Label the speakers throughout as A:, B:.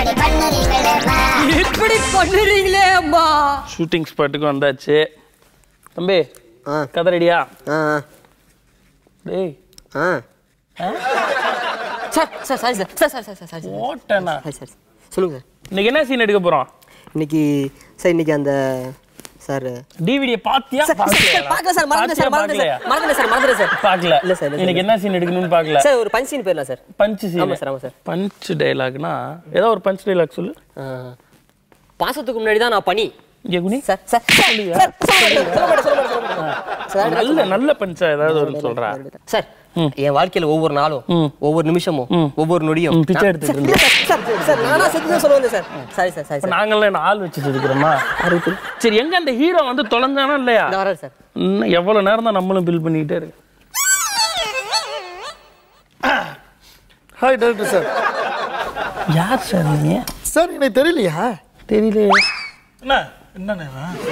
A: இப்படி பண்ணுறீங்களேம்மா
B: இப்படி பண்ணுறீங்களே அம்மா
C: ஷூட்டிங் ஸ்பாட்டுக்கு வந்தாச்சு தம்பி
D: ஆ
C: கதை ரெடியா
D: ஆ
C: டேய்
D: ஆ
B: sir sir sorry sir sir sir sir sir sir
C: ஓட்டனா
D: சாரி சார் சொல்லுங்க சார்
C: இன்னைக்கு என்ன சீன் எடுக்க போறோம்
D: இன்னைக்கு சார் இன்னைக்கு அந்த சார்
C: டிவிடியை பாத்தியா
B: சார் பார்க்கல சார் மறந்துட்டேன் சார் மறந்துட்டேன் சார் மறந்துட்டேன் சார் மறந்துட்டேன் சார்
C: பார்க்கல
D: இல்ல சார், இல்ல சார்.
C: இன்னைக்கு என்ன சீன் எடுக்கணும்னு பார்க்கல
B: சார் ஒரு பஞ்சின் போயிடலாம் சார்
C: பஞ்ச் சீன்
B: ஆமா சார், ஆமா சார்.
C: பஞ்ச் டைலாக்னா ஏதோ ஒரு பஞ்ச் டைலாக் சொல்லு
B: பாசத்துக்கு முன்னாடி தான் நான் பனி
C: இங்க குனி
B: சார் சார் சார் சார் சொல்ல மாட்டேன், சொல்ல மாட்டேன், சொல்ல மாட்டேன், சொல்ல மாட்டேன். சார்
C: நல்ல நல்ல பஞ்சா ஏதாவது ஒரு சொல்றா
B: சார் என் வாழ்க்கையில ஒவ்வொரு நாளும் ஒவ்வொரு நிமிஷமும் ஒவ்வொரு நொடியும்
C: ம், பிச்சை எடுத்துட்டு
B: சார், இல்ல சார், சார், சார், நானா செத்து தான் சொல்ல வந்தேன் சார் சாரி சார் சாரி
C: இப்ப
B: சார்
C: நாங்களாம் என்ன ஆள் வச்சுட்டு இருக்கிறோமா சரி எங்க அந்த ஹீரோ வந்து தொலைஞ்சானா இல்லையா
B: இந்த வரேன் சார்
C: இன்னும் எவ்வளவு நேரம் தான் நம்மளும் பில் பண்ணிக்கிட்டே இருக்கு
E: ஹாய் டைரக்டர் சார்
C: யார் சார் நீங்க
E: சார் எனக்கு தெரியலையா
C: தெரியலையே
E: என்ன என்னண்ணே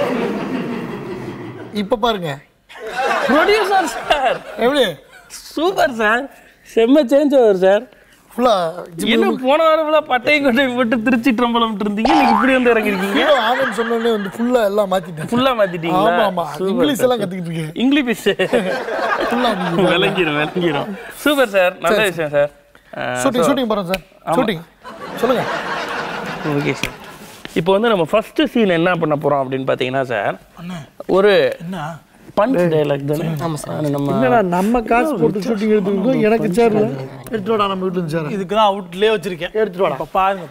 E: இப்போ பாருங்க
C: ப்ரொடியூசர் சார்
E: எப்படி
C: சூப்பர் சார் செம்ம சேஞ்ச் ஓவர் சார்
E: ஃபுல்லாக
C: என்ன போன வாரம் ஃபுல்லா பட்டை கொட்டை போட்டு திருச்சி ட்ரம்பலம் இருந்தீங்க இன்னைக்கு இப்படி வந்து இறங்கிருக்கீங்க
E: ஹீரோ ஆனந்த் சொன்னோடனே வந்து ஃபுல்லாக எல்லாம் மாற்றிட்டேன்
C: ஃபுல்லா மாத்திட்டீங்களா
E: ஆமா ஆமா
C: Super
E: இங்கிலீஷ்
C: sir.
E: எல்லாம் கற்றுக்கிட்டு இருக்கேன்
C: இங்கிலீஷ்
E: ஃபுல்லாக
C: விளங்கிரும் விளங்கிரும் சூப்பர் சார் நல்ல விஷயம் சார்
E: ஷூட்டிங் ஷூட்டிங் போகிறோம் சார் ஷூட்டிங் சொல்லுங்க
C: ஓகே சார் இப்போ வந்து நம்ம ஃபர்ஸ்ட் சீன் என்ன பண்ண போறோம் அப்படின்னு பார்த்தீங்கன்னா சார் ஒரு பஞ்ச் டைலாக் தானே ஆமா சார் நம்ம
E: என்னடா நம்ம காசு போட்டு ஷூட்டிங் எடுத்துருக்கோம் எனக்கு சேர் எடுத்துட்டு வாடா நம்ம வீட்டுல சேர்
F: இதுக்கு தான் அவுட்லேயே வச்சிருக்கேன்
E: எடுத்துட்டு வாடா
F: இப்ப பாருங்க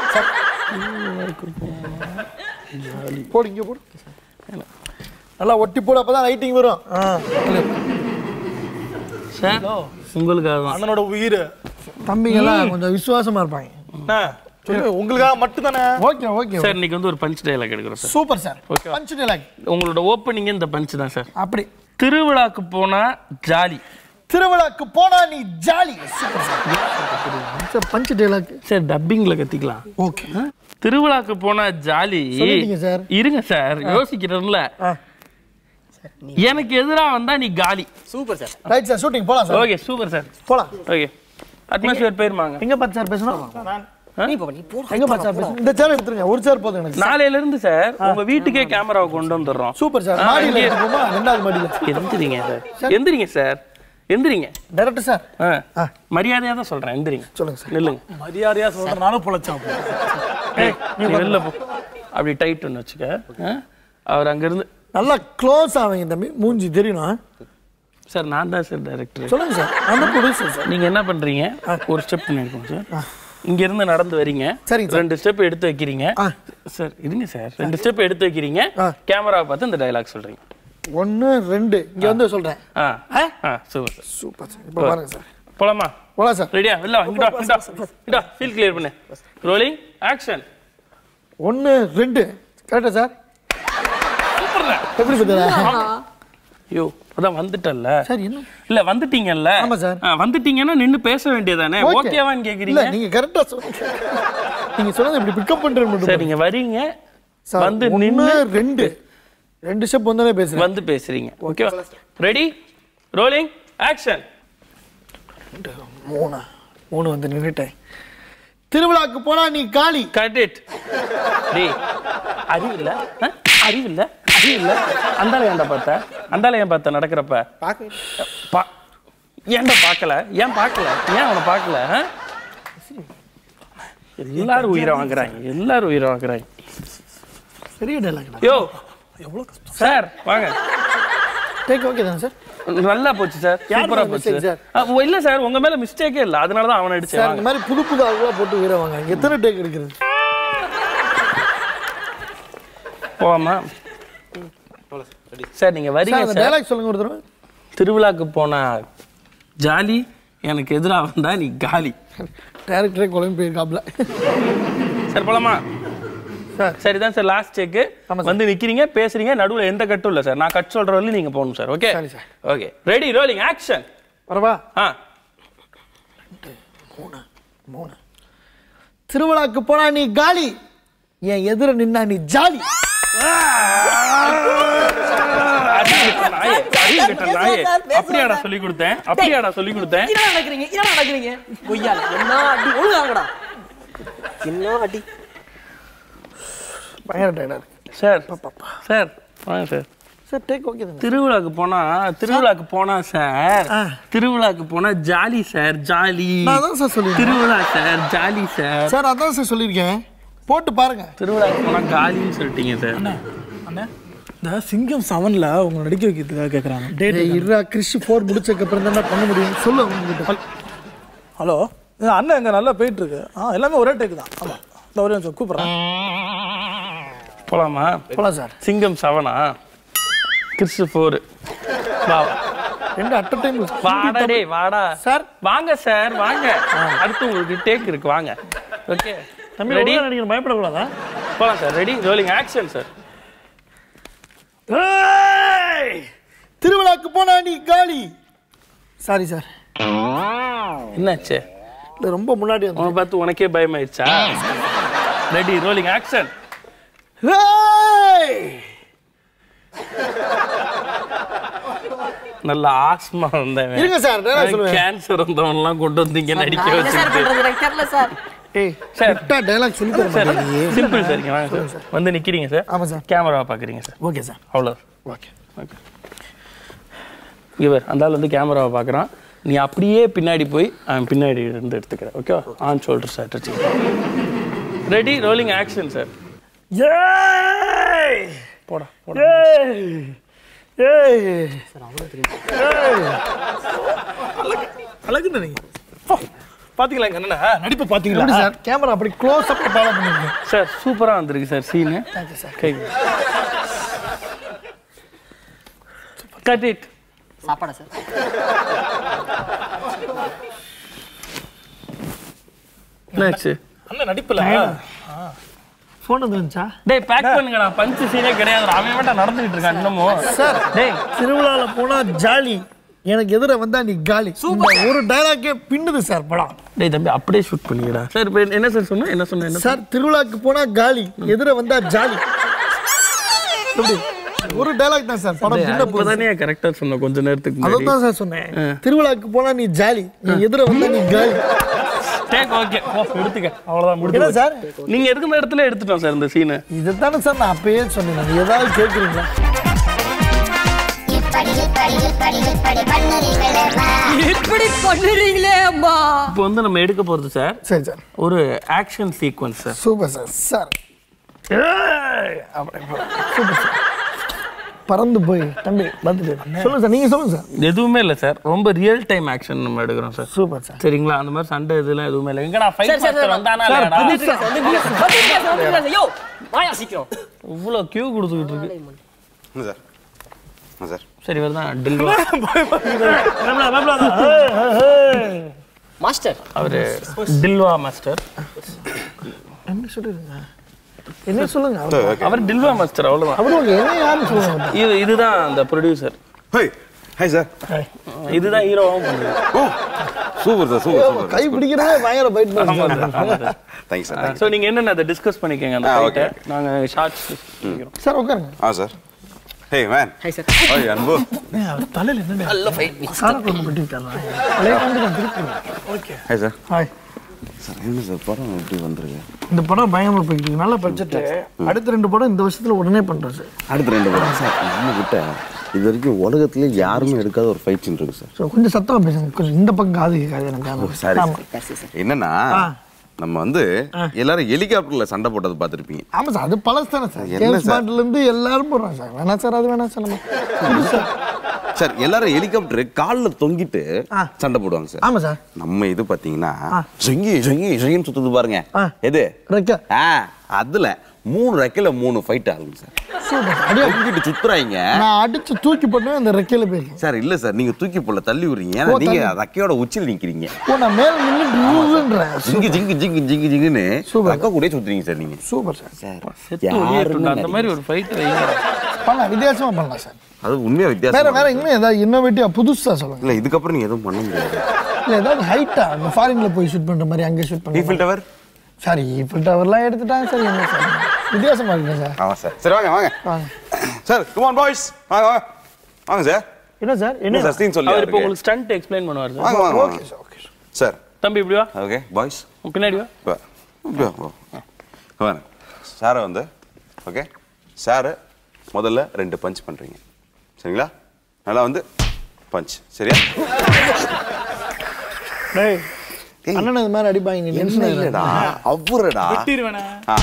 E: போடு இங்கே போடு நல்லா ஒட்டி போடு அப்பதான் லைட்டிங் வரும் ஆ
C: சார் உங்களுக்காக தான்
F: அண்ணனோட உயிர்
E: தம்பிங்க எல்லாம் கொஞ்சம் விசுவாசமா இருப்பாங்க
F: என்ன சொல்லு உங்களுக்காக மட்டும் தானே
E: ஓகே ஓகே
C: சார் இன்னைக்கு வந்து ஒரு பஞ்ச் டைலாக் எடுக்கிறோம் sir
E: super sir
C: Okay.
E: Punch dialogue
C: உங்களோட ஓப்பனிங் இந்த பஞ்ச் தான் சார்
E: அப்படி
C: திருவிழாக்கு போனா ஜாலி
E: திருவிழாக்கு போனா நீ jolly super sir sir punch dialogue
C: sir டப்பிங்ல கத்திக்கலாம்
E: ஓகே
C: திருவிழாக்கு போனா ஜாலி
E: சொல்லிட்டீங்க சார்.
C: இருங்க சார் யோசிக்கிறேன்ல
E: ஆ.
C: எனக்கு எதிரா வந்தா நீ காலி
B: super sir
E: right sir shooting போலாம் சார்
C: ஓகே சூப்பர் சார்
E: போலாம்
C: ஓகே அட்மாஸ்பியர் போயிருமாங்க
E: எங்க பார்த்து சார் பேசணும்
B: நீ போ நீ போ
E: எங்க பார்த்து சார் பேசணும் இந்த சேர் எடுத்துருங்க ஒரு சேர் போதும் எனக்கு
C: நாளையில இருந்து சார் உங்க வீட்டுக்கே கேமராவை கொண்டு வந்துடுறோம்
E: சூப்பர் சார்
C: ஆ,
E: மாடியில்
C: இங்கே.
E: எடுத்துக்கோமா ரெண்டாவது மாடியில்
C: எந்திரிங்க சார் எந்திரிங்க சார் எந்திரிங்க
E: டைரக்டர் சார்
C: ஆ.
E: ஆ.
C: மரியாதையா தான் சொல்றேன் எந்திரிங்க
E: சொல்லுங்க சார்
C: நில்லுங்க
F: மரியாதையா சொல்றதுனால பொழைச்சான்
C: ஏய், நீ வெளில போ அப்படி டைட் ஒன்று வச்சுக்க ஆ? அவர் அங்கிருந்து
E: நல்லா க்ளோஸ் ஆவீங்க தம்பி மூஞ்சி தெரியணும்
C: சார் நான் தான் சார் டைரக்டர்
E: சொல்லுங்க சார் அந்த ப்ரொடியூசர் சார்
C: நீங்க என்ன பண்றீங்க ஒரு ஸ்டெப் பண்ணிருக்கோம் சார் இங்க இருந்து நடந்து வரீங்க
E: சரிங்க சார்.
C: ரெண்டு ஸ்டெப் எடுத்து வைக்கிறீங்க
E: ஆ.
C: சார் இருங்க சார் ரெண்டு ஸ்டெப் எடுத்து வைக்கிறீங்க
E: ஆ.
C: கேமராவை பார்த்து இந்த டயலாக் சொல்றீங்க
E: ஒன்று ரெண்டு இங்கே வந்து சொல்கிறேன்
C: ஆ
E: ஆ?
C: ஆ சூப்பர் சார்
E: சூப்பர் சார் இப்போ பாருங்க சார்
C: போலாமா
E: போலாம் சார்
C: ரெடியா வெளில வா இங்கடா இங்கடா இங்கடா ஃபீல் கிளியர் பண்ணு ரோலிங் ஆக்ஷன்
E: ஒன்று ரெண்டு கரெக்டா சார் எப்படி பார்த்தா
C: ஐயோ அதான் வந்துட்டல்ல
E: சார் என்ன
C: இல்ல வந்துட்டீங்கல்ல
E: ஆமா சார்.
C: ஆ, வந்துட்டீங்கன்னா நின்னு பேச வேண்டியதானே
E: Okay.
C: ஓகேவான்னு
E: இல்ல
C: கேக்குறீங்க
E: நீங்க கரெக்டா சொன்னீங்க நீங்க சொன்னது இப்படி பிக்கப் பண்றேன் மட்டும்
C: சார் நீங்க வரீங்க
E: சார்
C: வந்து
E: ஒன்று
C: நின்னு
E: ரெண்டு ரெண்டு ஸ்டெப் வந்தாலே பேசுறேன்
C: வந்து பேசுறீங்க ஓகேவா ரெடி ரோலிங் ஆக்ஷன்
E: மூணு மூணு வந்து நின்றுட்டேன் திருவிழாக்கு போனா நீ காளி
C: கட் இட் டேய் அறிவில்ல ஆ? அறிவில்ல அறிவில்ல அந்தால ஏன்டா பார்த்த அந்தால ஏன் பார்த்த நடக்கிறப்ப பா ஏன்டா பார்க்கல ஏன் பார்க்கல ஏன் அவனை பார்க்கல ஆ? எல்லாரும் உயிரை வாங்குறாங்க எல்லாரும் உயிரை வாங்குறாங்க
E: பெரிய டைலாக்
C: யோ சார் வாங்க
E: டேக் ஓகே தானே சார்
C: நல்லா போச்சு சார்
E: யார்
C: சூப்பரா
E: மேல
C: போச்சு
E: mistake,
C: சார் ஆ, ஓ, இல்ல சார் உங்க மேல மிஸ்டேக்கே இல்ல அதனால தான் அவனை
E: சார்
C: அடிச்சேன்
E: இந்த மாதிரி புது புது ஆளுவா போட்டு உயிரவாங்க எத்தனை டேக் எடுக்கிறது
C: போவாமா சார் நீங்க
E: சார்
C: வரீங்க
E: அந்த
C: சார்
E: டைலாக் சொல்லுங்க ஒரு தடவை
C: திருவிழாக்கு போன ஜாலி எனக்கு எதிரா வந்தா நீ காலி
E: டேரக்டரே குழம்பு போயிருக்காப்ல
C: சார் போலாமா
E: சார்.
C: சரிதான் சார் லாஸ்ட் செக்
E: ஆமா சார்.
C: வந்து நிக்கிறீங்க பேசுறீங்க நடுவுல எந்த கட்டும் இல்ல சார் நான் கட் சொல்ற வரையிலும் நீங்க போகணும் சார் ஓகே
E: சரி, sir.
C: Okay ready rolling action
E: வரவா
C: ஆ
E: மூணு திருவிழாக்கு போனா நீ காலி என் எதிர நின்னா நீ ஜாலி
C: அறிவுகெட்ட நாயே, அறிவுகெட்ட நாயே. அப்படியாடா சொல்லி கொடுத்தேன் அப்படியாடா சொல்லி கொடுத்தேன்
B: என்ன நடக்கிறீங்க என்ன நடக்கிறீங்க கொய்யால என்ன அடி ஒழுங்காங்கடா
D: இன்னும் அடி
E: பயங்கர டயர்டாக இருக்கு
C: சார் சார் வாங்க சார்
E: சார் டேக் ஓகே தானே
C: திருவிழாக்கு போனா திருவிழாக்கு போனா சார்
E: ஆ.
C: திருவிழாக்கு போனா ஜாலி சார் ஜாலி
E: நான் அதான் சார் சொல்லியிருக்கேன்
C: திருவிழா சார் ஜாலி சார்
E: சார் அதான் சார் சொல்லியிருக்கேன் போட்டு பாருங்க
C: திருவிழாக்கு போனா காலின்னு சொல்லிட்டீங்க சார்
F: அண்ணே இந்த சிங்கம் செவன்ல உங்களை நடிக்க வைக்கிறதுக்காக கேட்குறாங்க டேட்
E: டேய் இருடா கிறிஷ் ஃபோர் முடிச்சதுக்கு அப்புறம் தான் பண்ண முடியும் சொல்லு உங்ககிட்ட
F: ஹலோ அண்ணன் இங்கே நல்லா போயிட்டு இருக்கு ஆ எல்லாமே ஒரே டேக் தான் ஆமாம் இந்த ஒரே நிமிஷம் கூப்பிட்றேன்
C: போலாமா
E: போலாம் சார்
C: சிங்கம் செவனா கிறிஸ்து ஃபோர் வா
E: ரெண்டு அட் டைம்
C: வாடா டேய் வாடா
E: சார்
C: வாங்க சார் வாங்க அடுத்து உங்களுக்கு டேக் இருக்கு வாங்க ஓகே
E: தம்பி
C: ரெடி
E: ரெடி நடிக்கிற பயப்படக்கூடாதா
C: போலாம் sir ready rolling action sir
E: திருவிழாக்கு போனா நீ காலி சாரி சார்
C: என்னாச்சு
E: இல்லை ரொம்ப முன்னாடி வந்து
C: உன்னை பார்த்து உனக்கே பயமாயிடுச்சா ரெடி ரோலிங் ஆக்ஷன்
E: ஏய்!
C: நல்ல ஆஸ்மா வந்தவன்
E: இருங்க சார் நான் சொல்லுவேன்
C: கேன்சர் வந்தவன்லாம் கொண்டு வந்தீங்க நடிக்க
D: என்ன சார்
C: வச்சுட்டு
D: பண்றது எனக்கு தெரியல சார்
E: ஏய்
C: சார்
E: கரெக்டாக டைலாக் சொல்லி தர
C: சார்
E: மாட்டேன் நீ
C: சிம்பிள் சார் இங்க வாங்க சார் வந்து நிக்கிறீங்க சார்
E: ஆமாம் சார்
C: கேமராவை பார்க்குறீங்க சார்
E: ஓகே சார்
C: அவ்வளோ
E: ஓகே
C: ஓகே இவர் அந்த ஆள் வந்து கேமராவை பார்க்குறான் நீ அப்படியே பின்னாடி போய் அவன் பின்னாடி இருந்து எடுத்துக்கிற okay on shoulder sir ready rolling action sir
E: ஏய்
C: போடா போடா
E: ஏய் ஏய்
F: அழகுண்ணே நீங்க பாத்தீங்களா எங்க அண்ணனை நடிப்பு பாத்தீங்களா
E: எப்படி சார் கேமரா அப்படி க்ளோஸ் அப் ஃபாலோ பண்ணிருக்கேன்
C: சார் சூப்பராக வந்திருக்கு சார் சீனு கை கட் இட்
D: சாப்பாடா சார்
C: என்னாச்சு
F: அண்ணன் நடிப்புல
E: ஃபோன் வந்துருந்துச்சா
C: டேய் பேக் பண்ணுங்கடா பஞ்சு சீனே கிடையாது அவன் மட்டும் நடந்துகிட்டு இருக்கான் இன்னமும்
E: சார்
C: டேய்
E: திருவிழாவில் போனா ஜாலி எனக்கு எதிர வந்தா நீ காலி இந்த ஒரு டைலாக்கே பின்னுது சார் படம்
C: டேய் தம்பி அப்படியே ஷூட் பண்ணிக்கடா சார் இப்போ என்ன சார் சொன்ன என்ன சொன்ன என்ன
E: சார் திருவிழாக்கு போனா காலி எதிர வந்தா ஜாலி எப்படி ஒரு டைலாக் தான் சார் படம் பின்ன போகுது
C: இப்போதானே கரெக்டாக சொன்ன கொஞ்ச நேரத்துக்கு முன்னாடி
E: அதான் சார் சொன்னேன் திருவிழாக்கு போனா நீ ஜாலி நீ எதிர வந்தா நீ காலி
C: டேக் ஓகே ஓ எடுத்துக்க அவ்வளோதான்
E: என்ன
C: முடிஞ்சு
E: சார்
C: நீங்க எடுக்கிற இடத்துல எடுத்துட்டோம் சார் இந்த சீனை
E: இதுதானே சார் நான் அப்பயே சொன்னேன் நீங்க ஏதாவது கேட்குறீங்களா
A: இப்படி இப்படி இப்படி இப்படி பண்ணுறீங்களேம்மா
D: இப்படி பண்ணுறீங்களே அம்மா
C: இப்போ வந்து நம்ம எடுக்க போகிறது சார்
E: சரி சார்
C: ஒரு action sequence sir
E: super sir sir ஏய்! அப்படி சூப்பர் சார் பறந்து போய் தம்பி வந்துட்டு சொல்லுங்க சார் நீங்க சொல்லுங்க சார்
C: எதுவுமே இல்லை சார் ரொம்ப ரியல் டைம் ஆக்ஷன் நம்ம எடுக்கிறோம் சார்
E: சூப்பர் சார்
C: சரிங்களா அந்த மாதிரி சண்டை இதெல்லாம் எதுவுமே இல்லை எங்கடா fight
D: sir, sir,
C: master
D: sir,
C: வந்தானா
D: சார்,
C: இல்லையாடா?
D: வந்துருங்க சார், வந்துருங்க சார், வந்துருங்க சார், வந்துருங்க சார். யோ, வாயா சீக்கிரம்.
C: இவ்வளோ கியூ கொடுத்துக்கிட்டு இருக்கு
G: என்ன சார் என்ன சார்
C: சரி இவர் தான் டில்வா
D: மாஸ்டர்
C: அவர் டில்வா மாஸ்டர்
E: என்ன சொல்லுங்க என்ன சொல்லுங்க அவர்
C: அவர் டில்வா மாஸ்டர் அவ்வளோதான்
E: அவரு உங்க என்ன யாருன்னு சொல்லுங்க
C: இது இதுதான் அந்த ப்ரொடியூசர்
G: ஹாய் ஹாய் சார்
C: இதுதான் ஹீரோவும் பண்ணுது
G: ஓ சூப்பர் சார் சூப்பர் சூப்பர்
E: கை பிடிக்கிறதே பயங்கர பைட் பண்ணுங்க
G: தேங்க்ஸ் சார்
C: ஸோ நீங்க என்னென்ன அதை டிஸ்கஸ் பண்ணிக்கோங்க அந்த
G: ஆ,
C: ஃபைட்டை
G: okay,
C: நாங்க ஷார்ட்ஸ் பண்ணிக்கிறோம்
E: சார் உட்காருங்க
G: ஆ sir hey man
D: hi sir
G: hi Anbu
F: அவர் தலையில என்ன
D: நல்ல ஃபைட்
E: சார கொண்டு போட்டு விட்டாரா பழைய கொண்டு தான் திருப்பி
G: ஹாய் சார்
E: ஹாய்
G: சார் என்ன சார் படம் எப்படி வந்திருக்கு
E: இந்த படம் பயங்கரமா போயிட்டு இருக்கு நல்ல பட்ஜெட் அடுத்த ரெண்டு படம் இந்த வருஷத்துல உடனே பண்றோம் சார்
G: அடுத்த ரெண்டு படம் சார் நம்ம கிட்ட இது வரைக்கும் உலகத்திலே யாருமே எடுக்காத ஒரு ஃபைட் சீன் இருக்கு சார்
E: ஸோ கொஞ்சம் சத்தமா பேசுங்க கொஞ்சம் இந்த பக்கம் காது கேட்காது எனக்கு
G: சாரி
E: ஆமா
G: என்னன்னா நம்ம வந்து எல்லாரும் ஹெலிகாப்டர்ல சண்டை போட்டது பார்த்துருப்பீங்க
E: ஆமா சார் அது பழசு தானே சார்
G: என்ன
E: ஜேம்ஸ்
G: சார்?
E: பாண்ட்ல இருந்து எல்லாரும் போடுறாங்க சார் வேணாம் சார் அது வேணாம் சார் நம்ம புதுசா.
G: சார் எல்லாரும் ஹெலிகாப்டர் காலில் தொங்கிட்டு
E: ஆ.
G: சண்டை போடுவாங்க சார்
E: ஆமா சார்
G: நம்ம இது பாத்தீங்கன்னா ஜொங்கி ஜொங்கி ஜொங்கின்னு சுத்துது பாருங்க
E: ஆ.
G: எது
E: ரெக்க
G: ஆ அதுல மூணு ரெக்கையில மூணு ஃபைட் ஆகுங்க சார்
E: சூப்பர் அடியே
G: தொங்கிட்டு சுத்துறாங்க
E: நான் அடிச்சு தூக்கி போட்டு அந்த ரெக்கையில போயிருக்கேன்
G: சார் இல்ல சார் நீங்க தூக்கி போல தள்ளி விடுறீங்க ஏன்னா
E: ஓ,
G: நீங்க
E: தள்ளி.
G: ரெக்கையோட உச்சியில் நிக்கிறீங்க
E: ஓ நான் மேல நின்று யூஸ்ன்றேன்
G: ஜிங்கு ஜிங்கு ஜிங்கு ஜிங்கு ஜிங்குன்னு
E: Super.
G: ரெக்க கூட சுத்துறீங்க சார் நீங்க
E: சூப்பர் சார்
C: செத்து ஒளியேட்டும் அந்த மாதிரி ஒரு ஃபைட் வைங்க
E: பண்ணலாம் வித்தியாசமா பண்ணலாம் சார்
G: அது உண்மையா
E: வேற
G: வித்தியாசம்
E: வேற இன்னும் ஏதாவது இன்னோவேட்டிவா புதுசா சொல்லுங்க
G: இல்ல இதுக்கப்புறம் நீங்க எதுவும் பண்ண முடியாது
E: இல்ல ஏதாவது ஹைட்டா இந்த ஃபாரின்ல போய் ஷூட் பண்ற மாதிரி அங்க ஷூட் பண்ண
G: ஈஃபில் டவர்
E: சார் ஈஃபில் டவர்லாம் எடுத்துட்டாங்க சார் என்ன சார் வித்தியாசமா இருக்குங்க சார்
G: ஆமா சார் சரி வாங்க வாங்க
E: வாங்க
G: சார் கம் ஆன் பாய்ஸ் வாங்க வாங்க வாங்க சார்
E: என்ன சார்
G: என்ன
E: என்ன
G: சார் சீன் சொல்லி
C: அவர் இப்போ உங்களுக்கு ஸ்டண்ட் எக்ஸ்பிளைன் பண்ணுவார் சார்
G: வாங்க வாங்க
E: ஓகே
G: வாங்க
E: சார் ஓகே சார்
G: சார்
C: தம்பி இப்படி வா
G: ஓகே பாய்ஸ்
C: பின்னாடி வா
H: சாரை வந்து ஓகே சாரை முதல்ல ரெண்டு பஞ்ச் பண்ணுறீங்க சரிங்களா நல்லா வந்து பஞ்ச் சரியா
E: டேய் அண்ணன் இது மாதிரி அடிப்பாங்க நீ
H: என்ன
E: டென்ஷன்
H: இல்லடா அவ்வளோடா
F: வெட்டிடுவேண்ணே
H: ஆ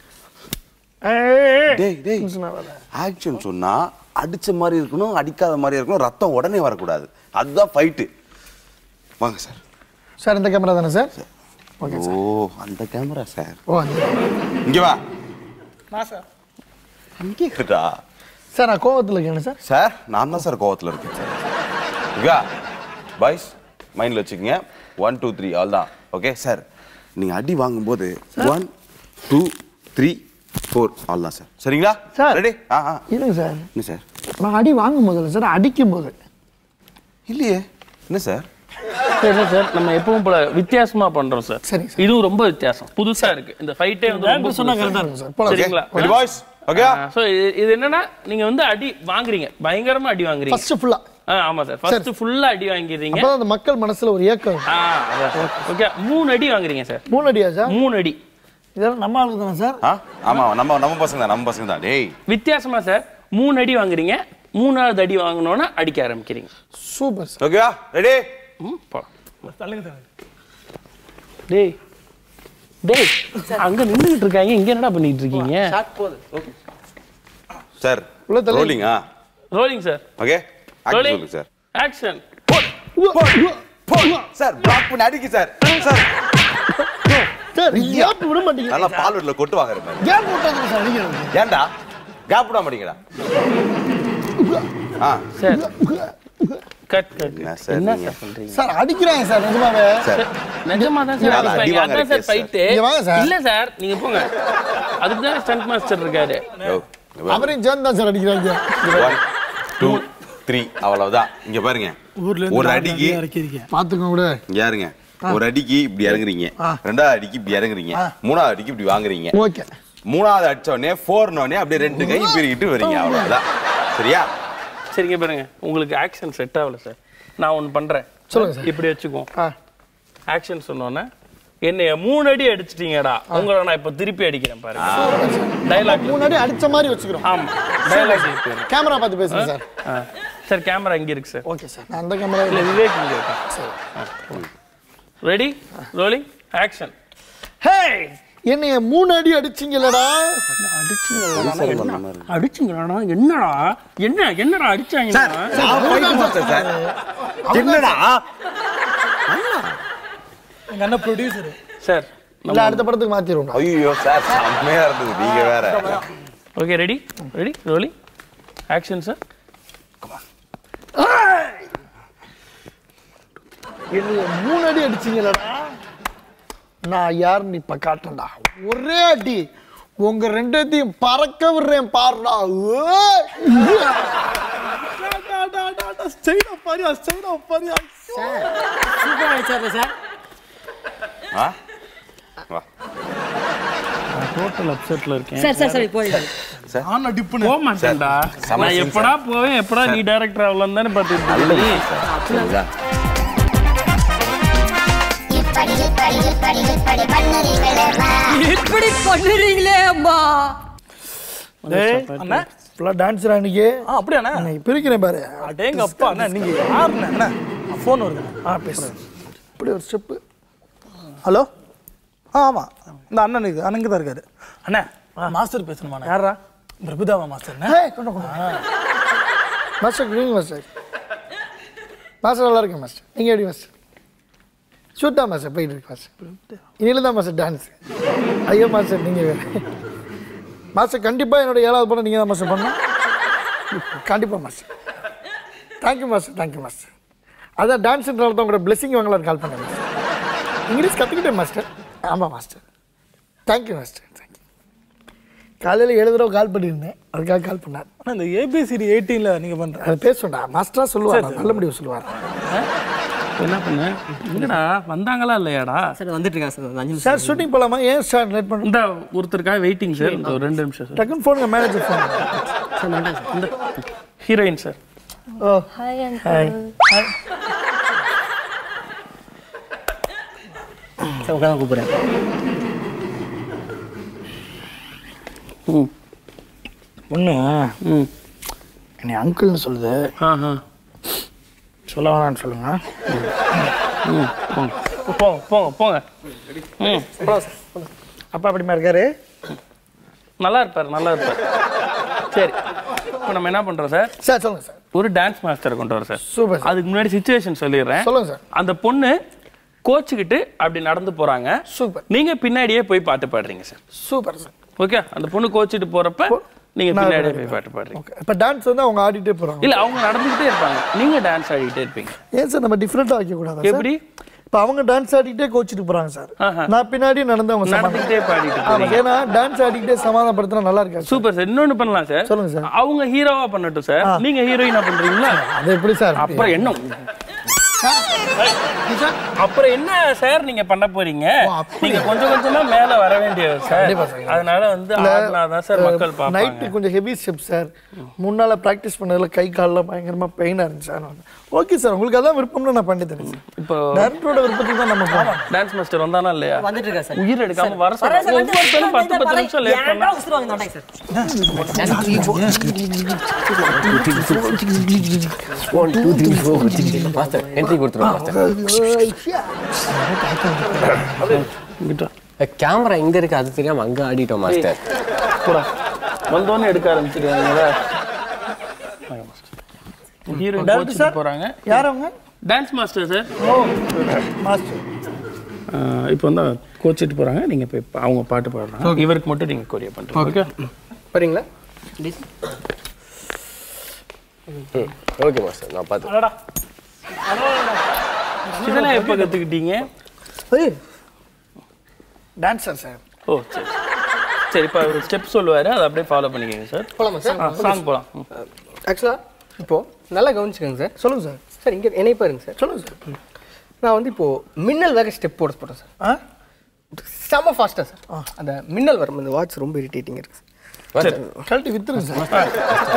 E: ஏய்
H: டேய் டேய்
E: டென்ஷன் ஆகாத
H: ஆக்ஷன் சொன்னா அடிச்ச மாதிரி இருக்கணும் அடிக்காத மாதிரி இருக்கணும் ரத்தம் உடனே வரக்கூடாது அதுதான் ஃபைட்டு வாங்க சார்
E: சார் இந்த கேமரா தானே சார்
H: ஓ அந்த கேமரா சார்
E: ஓ அந்த
H: இங்க வா
F: நான் சார்
H: இங்கே இருக்கா
E: சார் நான் கோவத்தில் இருக்கேன் சார்
H: சார் நான் தான் சார் கோவத்தில் இருக்கேன் சார் இங்க பாய்ஸ் மைண்டில் வச்சுக்கோங்க ஒன் டூ த்ரீ ஆல் தான் ஓகே சார் நீங்கள் அடி வாங்கும்போது one two three four all தான் சார் சரிங்களா
E: சார்.
H: ரெடி ஆ ஆ
E: இல்லைங்க சார்
H: என்ன சார்
E: நான் அடி வாங்கும் போதில்ல சார் அடிக்கும் போது
H: இல்லையே என்ன சார்
C: சார் இல்லை சார் நம்ம எப்பவும் போல வித்தியாசமா பண்றோம் சார்
E: சரிங்க சார்.
C: இதுவும் ரொம்ப வித்தியாசம் புதுசா இருக்கு இந்த ஃபைட்டே வந்து ரொம்ப
E: சொன்னா
C: புதுசு.
E: கரெக்டாக இருக்கும் சார் போலாம்
C: சரிங்களா
H: ரெடி பாய்ஸ் ஓகே
C: ஸோ இது என்னன்னா நீங்க வந்து அடி வாங்குறீங்க பயங்கரமா அடி வாங்குறீங்க
E: ஃபர்ஸ்ட் ஃபுல்லா
C: ஆ, ஆமா சார் ஃபர்ஸ்ட் ஃபுல்லா அடி வாங்கிடுறீங்க
E: அப்பதான் அந்த மக்கள் மனசுல ஒரு ஏக்கம் இருக்கும்.
C: ஆ அதான் ஓகே மூணு அடி வாங்குறீங்க சார்
E: மூணு அடியா சார்
C: மூணு அடி
E: இதெல்லாம் நம்ம ஆளுக்கு தானே சார்
H: ஆ ஆமாம் நம்ம நம்ம பசங்க தான் நம்ம பசங்க தான் டேய்
C: வித்தியாசமா சார் மூணு அடி வாங்குறீங்க மூணாவது அடி வாங்கினோன்னா அடிக்க ஆரம்பிக்கிறீங்க
E: சூப்பர் சார்
H: ஓகேவா ரெடி
C: ம் போலாம்
F: தள்ளுங்க சார்
C: டேய் டேய் அங்க நின்றுகிட்டு இருக்காங்க இங்க என்னடா பண்ணிட்டு இருக்கீங்க
B: ஷார்ட் போகுது ஓகே
H: சார்
E: உள்ள தள்ளி.
H: ரோலிங்கா
C: rolling sir
H: okay act
C: rolling
H: சொல்லுங்க சார்
C: ஆக்ஷன்
H: சார் பிளாக் பண்ணி அடிக்கு சார் சார்
E: சார் கேப் விட மாட்டீங்க
H: நல்லா பால்வெட்ல கொட்டு வாங்குற மாதிரி
E: கேப் விட்டாங்க சார் அடிக்கிறது
H: ஏன்டா கேப் விட மாட்டீங்கடா ஆ
C: சார் கட் கட்
H: என்ன சார்
C: என்ன
H: நீங்க?
C: சார் பண்றீங்க
E: சார் அடிக்கிறாங்க சார் நிஜமாவே
H: சார்
C: நிஜமா தான் சார்
H: அதான் அடி
C: அடிப்பாங்க.
H: வாங்குற
C: அதான் சார்
H: case,
C: ஃபைட்டு
E: இங்க வாங்க சார்.
C: இல்ல சார் நீங்க போங்க அதுக்கு தான் ஸ்டண்ட் மாஸ்டர் இருக்காரு
H: யோ,
E: அவரையும் சேர்ந்து தான் சார் அடிக்கிறாங்க
H: ஒன் டூ த்ரீ அவ்வளவுதான் இங்க பாருங்க ஒரு அடிக்கு
E: பாத்துக்கோங்க கூட
H: இங்க யாருங்க ஒரு அடிக்கு இப்படி இறங்குறீங்க ரெண்டாவது அடிக்கு இப்படி இறங்குறீங்க மூணாவது அடிக்கு இப்படி வாங்குறீங்க
E: ஓகே
H: மூணாவது அடிச்ச உடனே ஃபோர்னு உடனே அப்படியே ரெண்டு கை பிரிக்கிட்டு வரீங்க அவ்வளவுதான் சரியா
C: சரிங்க பாருங்க உங்களுக்கு ஆக்ஷன் செட் ஆகல சார் நான் ஒன்னு பண்றேன்
E: சொல்லுங்க சார்.
C: இப்படி வச்சுக்குவோம்
E: ஆ
C: ஆக்ஷன் சொன்னோன்னே என்னைய மூணு அடி அடிச்சிட்டீங்கடா உங்களை நான் இப்ப திருப்பி அடிக்கிறேன் பாருங்க டைலாக்
E: முன்னாடி அடிச்ச மாதிரி வச்சுக்கிறோம்
C: ஆமா டைலாக்
E: கேமரா பார்த்து பேசுங்க சார்
C: சார் கேமரா இங்க இருக்கு சார்
E: ஓகே சார் நான் அந்த கேமரா
C: இல்ல விவேக் இங்க இருக்கு ரெடி ரோலிங் ஆக்ஷன்
E: ஹே என்னைய மூணு அடி அடிச்சிங்களடா
C: அடிச்சுங்கடா என்னடா என்ன என்னடா அடிச்சாங்க
H: என்னடா
F: எங்க அண்ணன் ப்ரொடியூசர்
C: சார்
E: இல்ல அடுத்த படத்துக்கு மாத்திடுவோம்
H: ஐயோ சார் செம்மையா இருந்தது நீங்க வேற
C: okay ready ready rolling action sir
E: என்னைய மூணு அடி அடிச்சிங்களடா நான் யாருன்னு இப்ப காட்டுறேன்டா ஒரே அடி உங்க ரெண்டத்தையும் பறக்க விடுறேன் பாருடா ஏய்.
F: ஸ்டைலா பாரியா ஸ்டைலா பாரியா
D: சூப்பர் ஆயிடுச்சு சார்
H: ஆ வா
C: டோட்டல் அப்செட்ல இருக்கேன்
D: சார் சார் சார் போய்
F: ஆனா டிப்புன்னு
C: போக மாட்டேன்டா
H: செம
C: நான்
H: scene,
C: எப்படா போவேன் எப்படா நீ டைரக்டர் ஆகலாம் தானே பார்த்துட்டு இருக்கீங்க.
H: சரிங்களா
A: இப்படி இப்படி இப்படி இப்படி பண்ணுறீங்களேம்மா
D: இப்படி பண்ணுறீங்களே அம்மா
E: டேய்
F: அண்ணா
E: ஃபுல்லா டான்ஸ் அன்னைக்கு
F: ஆ அப்படியாண்ணா
E: நான் பிரிக்கிறேன் பாரு
F: அடேங்க அப்பா அண்ணா நீங்க யாருண்ணா அண்ணா ஃபோன் வருது
E: ஆ பேசு இப்படி ஒரு ஸ்டெப்பு
F: ஹலோ ஆ ஆமாம் இந்த அண்ணன் இது அண்ணன் தான் இருக்காரு அண்ணா மாஸ்டர் பேசணுமா யாரா பிரபுதாவா மாஸ்டர்
E: ஏய், கொண்டு வா, கொண்டு வா. Master good evening master master நல்லா இருக்கேன் மாஸ்டர் நீங்கள் எப்படி மாஸ்டர் ஷூட்டா மாஸ்டர் போயிட்டு இருக்கு மாஸ்டர் இனியில் தான் மாஸ்டர் டான்ஸ் ஐயோ மாஸ்டர் நீங்கள் வேறு மாஸ்டர் கண்டிப்பாக என்னோட ஏழாவது படம் நீங்கள் தான் மாஸ்டர் பண்ணணும் கண்டிப்பாக master thank you master thank you master அதான் டான்ஸுன்றால தான் உங்களோட பிளெஸிங் வாங்கலாம்னு கால் பண்ணேன் மாஸ்டர் இங்கிலீஷ் கற்றுக்கிட்டேன் மாஸ்டர் ஆமாம் மாஸ்டர் தேங்க்யூ மாஸ்டர் தேங்க்யூ காலையில் ஏழு தடவை கால் பண்ணியிருந்தேன் அதுக்காக கால் பண்ணார்
F: அண்ணா இந்த ஏபிசிடி எயிட்டீன்ல நீங்க பண்ற
E: அது பேசுவேன்டா மாஸ்டரா சொல்லுவார் நல்ல முடிவு சொல்லுவார்
C: என்ன பண்ண இல்லடா வந்தாங்களா இல்லையாடா
D: சார் வந்துட்டு இருக்காங்க சார் ஒரு அஞ்சு நிமிஷம்
E: சார் ஷூட்டிங் போகலாமா ஏன் சார் லேட் பண்ணுறோம்
C: இந்த ஒருத்தருக்காக வெயிட்டிங் சார் இந்த ஒரு ரெண்டு நிமிஷம் சார்
E: டக்குன்னு ஃபோனுங்க மேனேஜர் ஃபோன்
D: சார் வந்துட்டாங்க சார்
C: இந்த ஹீரோயின் சார்
E: ஓ
I: ஹாய்
E: ஹாய்
D: சார் உட்காந்து கூப்பிட்றேன்
C: ம்
E: ஒன்று
C: ம்
E: என்னை அங்கிள்னு சொல்லுது
C: ஆ ஆ
E: சொல்ல வேணாம்னு சொல்லுங்க
C: ம் போங்க போங்க போங்க போங்க ம்
E: அப்பா அப்படிமா இருக்காரு
C: நல்லா இருப்பார் நல்லா இருப்பார் சரி இப்போ நம்ம என்ன பண்ணுறோம் சார்
E: சார் சொல்லுங்க சார்
C: ஒரு டான்ஸ் மாஸ்டரை கொண்டு வரோம் சார்
E: சூப்பர் சார்
C: அதுக்கு முன்னாடி சுச்சுவேஷன் சொல்லிடுறேன்
E: சொல்லுங்க சார்
C: அந்த பொண்ணு கோச்சுக்கிட்டு அப்படி நடந்து போறாங்க
E: சூப்பர்
C: நீங்க பின்னாடியே போய் பாட்டு பாடுறீங்க சார்
E: சூப்பர் சார்
C: ஓகே அந்த பொண்ணு கோச்சிட்டு போறப்ப நீங்க
E: நான்
C: பின்னாடியே
E: பாடுறேன்.
C: போய் பாட்டு பாடுறீங்க
E: ஓகே இப்போ டான்ஸ் வந்து அவங்க ஆடிட்டே போகிறாங்க
C: இல்ல அவங்க நடந்துகிட்டே இருப்பாங்க நீங்க டான்ஸ் ஆடிக்கிட்டே இருப்பீங்க
E: ஏன் சார் நம்ம டிஃப்ரெண்ட்டாக வைக்கக்கூடாது
C: எப்படி
E: இப்போ அவங்க டான்ஸ் ஆடிக்கிட்டே கோச்சிட்டு போகிறாங்க சார்
C: ஆஹா.
E: நான் பின்னாடி நடந்து அவங்க சமாதானம்
C: நடந்துகிட்டே பாடிட்டு
E: ஆமாம்
C: போறீங்க
E: ஏன்னா டான்ஸ் ஆடிக்கிட்டே சமாதானப்படுத்தினா நல்லா இருக்காது
C: சூப்பர் சார் இன்னொன்னு பண்ணலாம் சார்
E: சொல்லுங்க சார்
C: அவங்க ஹீரோவா பண்ணட்டும் சார் நீங்க ஹீரோயினா பண்றீங்களா
E: அது எப்படி சார்
C: அப்புறம் என்ன அப்புறம் என்ன சார் நீங்க பண்ண போறீங்க நீங்க கொஞ்சம் கொஞ்சமா மேல வர வேண்டியது சார்
E: கண்டிப்பா சார்.
C: அதனால வந்து ஆடினாதான் சார் மக்கள் பார்ப்பாங்க
E: நைட்டு கொஞ்சம் ஹெவி ஸ்டெப் சார் முன்னால ப்ராக்டிஸ் பண்ணதுல கை கால்லாம் பயங்கரமா பெயினாக இருந்துச்சு சார் ஓகே சார் உங்களுக்கு அதான் விருப்பம்னு நான் பண்ணி தரேன் சார்
C: இப்போ
E: டேரக்டரோட விருப்பத்துக்கு தான் நம்ம போகணும்
C: டான்ஸ் மாஸ்டர் வந்தானா இல்லையா
D: வந்துட்டு இருக்கா சார்
C: உயிர் எடுக்காம வர சொல்ல ஒவ்வொருத்தரும் பத்து பத்து நிமிஷம் லேட் பண்ணா
B: மாஸ்டர் என்ட்ரி கொடுத்துருவோம் மாஸ்டர் கேமரா எங்க இருக்கு அது தெரியாம அங்க ஆடிட்டோம் மாஸ்டர்
C: போடா வந்தோடனே எடுக்க ஆரம்பிச்சிருக்காங்க ஹீரோயின்
E: Director
C: கோச்சிட்டு
E: sir?
C: போறாங்க
E: யார் அவங்க
C: டான்ஸ் மாஸ்டர் சார்
E: ஓ மாஸ்டர்
C: இப்போ வந்து கோச்சிட்டு போறாங்க நீங்க போய் பா- அவங்க பாட்டு பாடுறாங்க இவருக்கு மட்டும் நீங்க கொரியா பண்றீங்க ஓகே
B: வரீங்களா ஓகே மாஸ்டர் நான் பார்த்து
C: இதெல்லாம் எப்போ கத்துக்கிட்டீங்க
E: டான்ஸர் சார்
C: ஓ சரி சரி இப்போ ஒரு ஸ்டெப் சொல்லுவாரு அதை அப்படியே ஃபாலோ பண்ணிக்கோங்க சார்
B: போலாமா சார்
C: சாங் போலாம் ம்.
B: ஆக்சுவலாக இப்போ நல்லா கவனிச்சுக்கோங்க சார்
E: சொல்லுங்க சார்
B: சார் இங்கே என்னை பாருங்க சார்
E: சொல்லுங்க சார்
B: நான் வந்து இப்போ மின்னல் வேக ஸ்டெப் போட போகிறேன் சார்
E: ஆ
B: செம்ம ஃபாஸ்ட்டாக சார் அந்த மின்னல் வரும் இந்த வாட்ச் ரொம்ப இரிட்டேட்டிங் இருக்கு சார்
E: கழட்டி வித்துருங்க சார்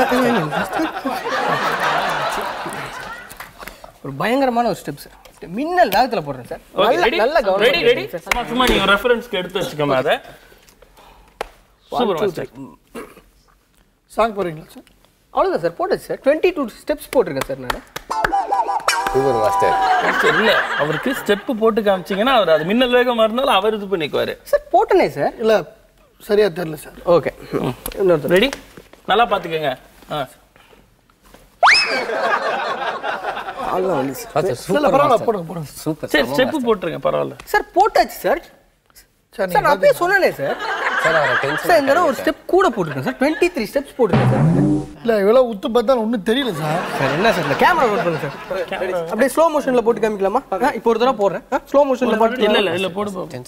B: ஒரு பயங்கரமான ஒரு ஸ்டெப் சார் மின்னல் வேகத்தில் போடுறேன் சார்
C: ஓகே
B: நல்ல
C: ரெடி
B: நல்ல
C: ரெடி ரெடி
B: கவனம்
C: சும்மா சும்மா நீங்க ரெஃபரன்ஸ்க்கு எடுத்து வச்சுக்கோங்க அதை சூப்பர் மாஸ்டர்
E: சாங் போடுறீங்களா சார்
B: அவ்வளோதான் சார் போட்டாச்சு சார் டுவெண்ட்டி டூ ஸ்டெப்ஸ் போட்டிருக்கேன் சார் நான்
G: சூப்பர் மாஸ்டர்
C: மாஸ்டர் இல்ல அவருக்கு ஸ்டெப் போட்டு காமிச்சீங்கன்னா அவர் அது மின்னல் வேகமா இருந்தாலும் அவர் இது பண்ணிக்குவாரு
B: சார் போட்டனே சார்
E: இல்லை சரியா தெரியல சார்
B: ஓகே இன்னொருத்தர்
C: ரெடி நல்லா பாத்துக்கோங்க ஆ
B: அவ்வளோதான் வந்து
G: மாஸ்டர்
E: இல்லை
G: சூப்பர்
E: பரவாயில்ல
G: மாஸ்டர்
E: போடுங்க போடுங்க
G: சூப்பர்
C: சரி ஸ்டெப் போட்டுருங்க பரவாயில்ல
B: சார் போட்டாச்சு சார்
E: சார்
B: சார் நான் அப்பயே சொன்னேனே சார்
G: சார் அவரை
B: சார்
G: டென்ஷன்
B: இந்த தடவை ஒரு ஸ்டெப் கூட போட்டிருக்கேன் சார் டுவெண்ட்டி த்ரீ ஸ்டெப்ஸ் போட்டிருக்கேன் சார்
E: இல்லை இவ்வளோ உத்து பார்த்தா ஒன்றும் தெரியல சார்
B: சார் என்ன சார் இந்த கேமரா நோட் பண்ணுங்க சார் அப்படியே ஸ்லோ மோஷனில் போட்டு காமிக்கலாமா ஆ, இப்போ ஒரு தடவை போடுறேன் ஸ்லோ மோஷனில் போட்டு
C: இல்ல இல்ல இல்ல போடு போடு.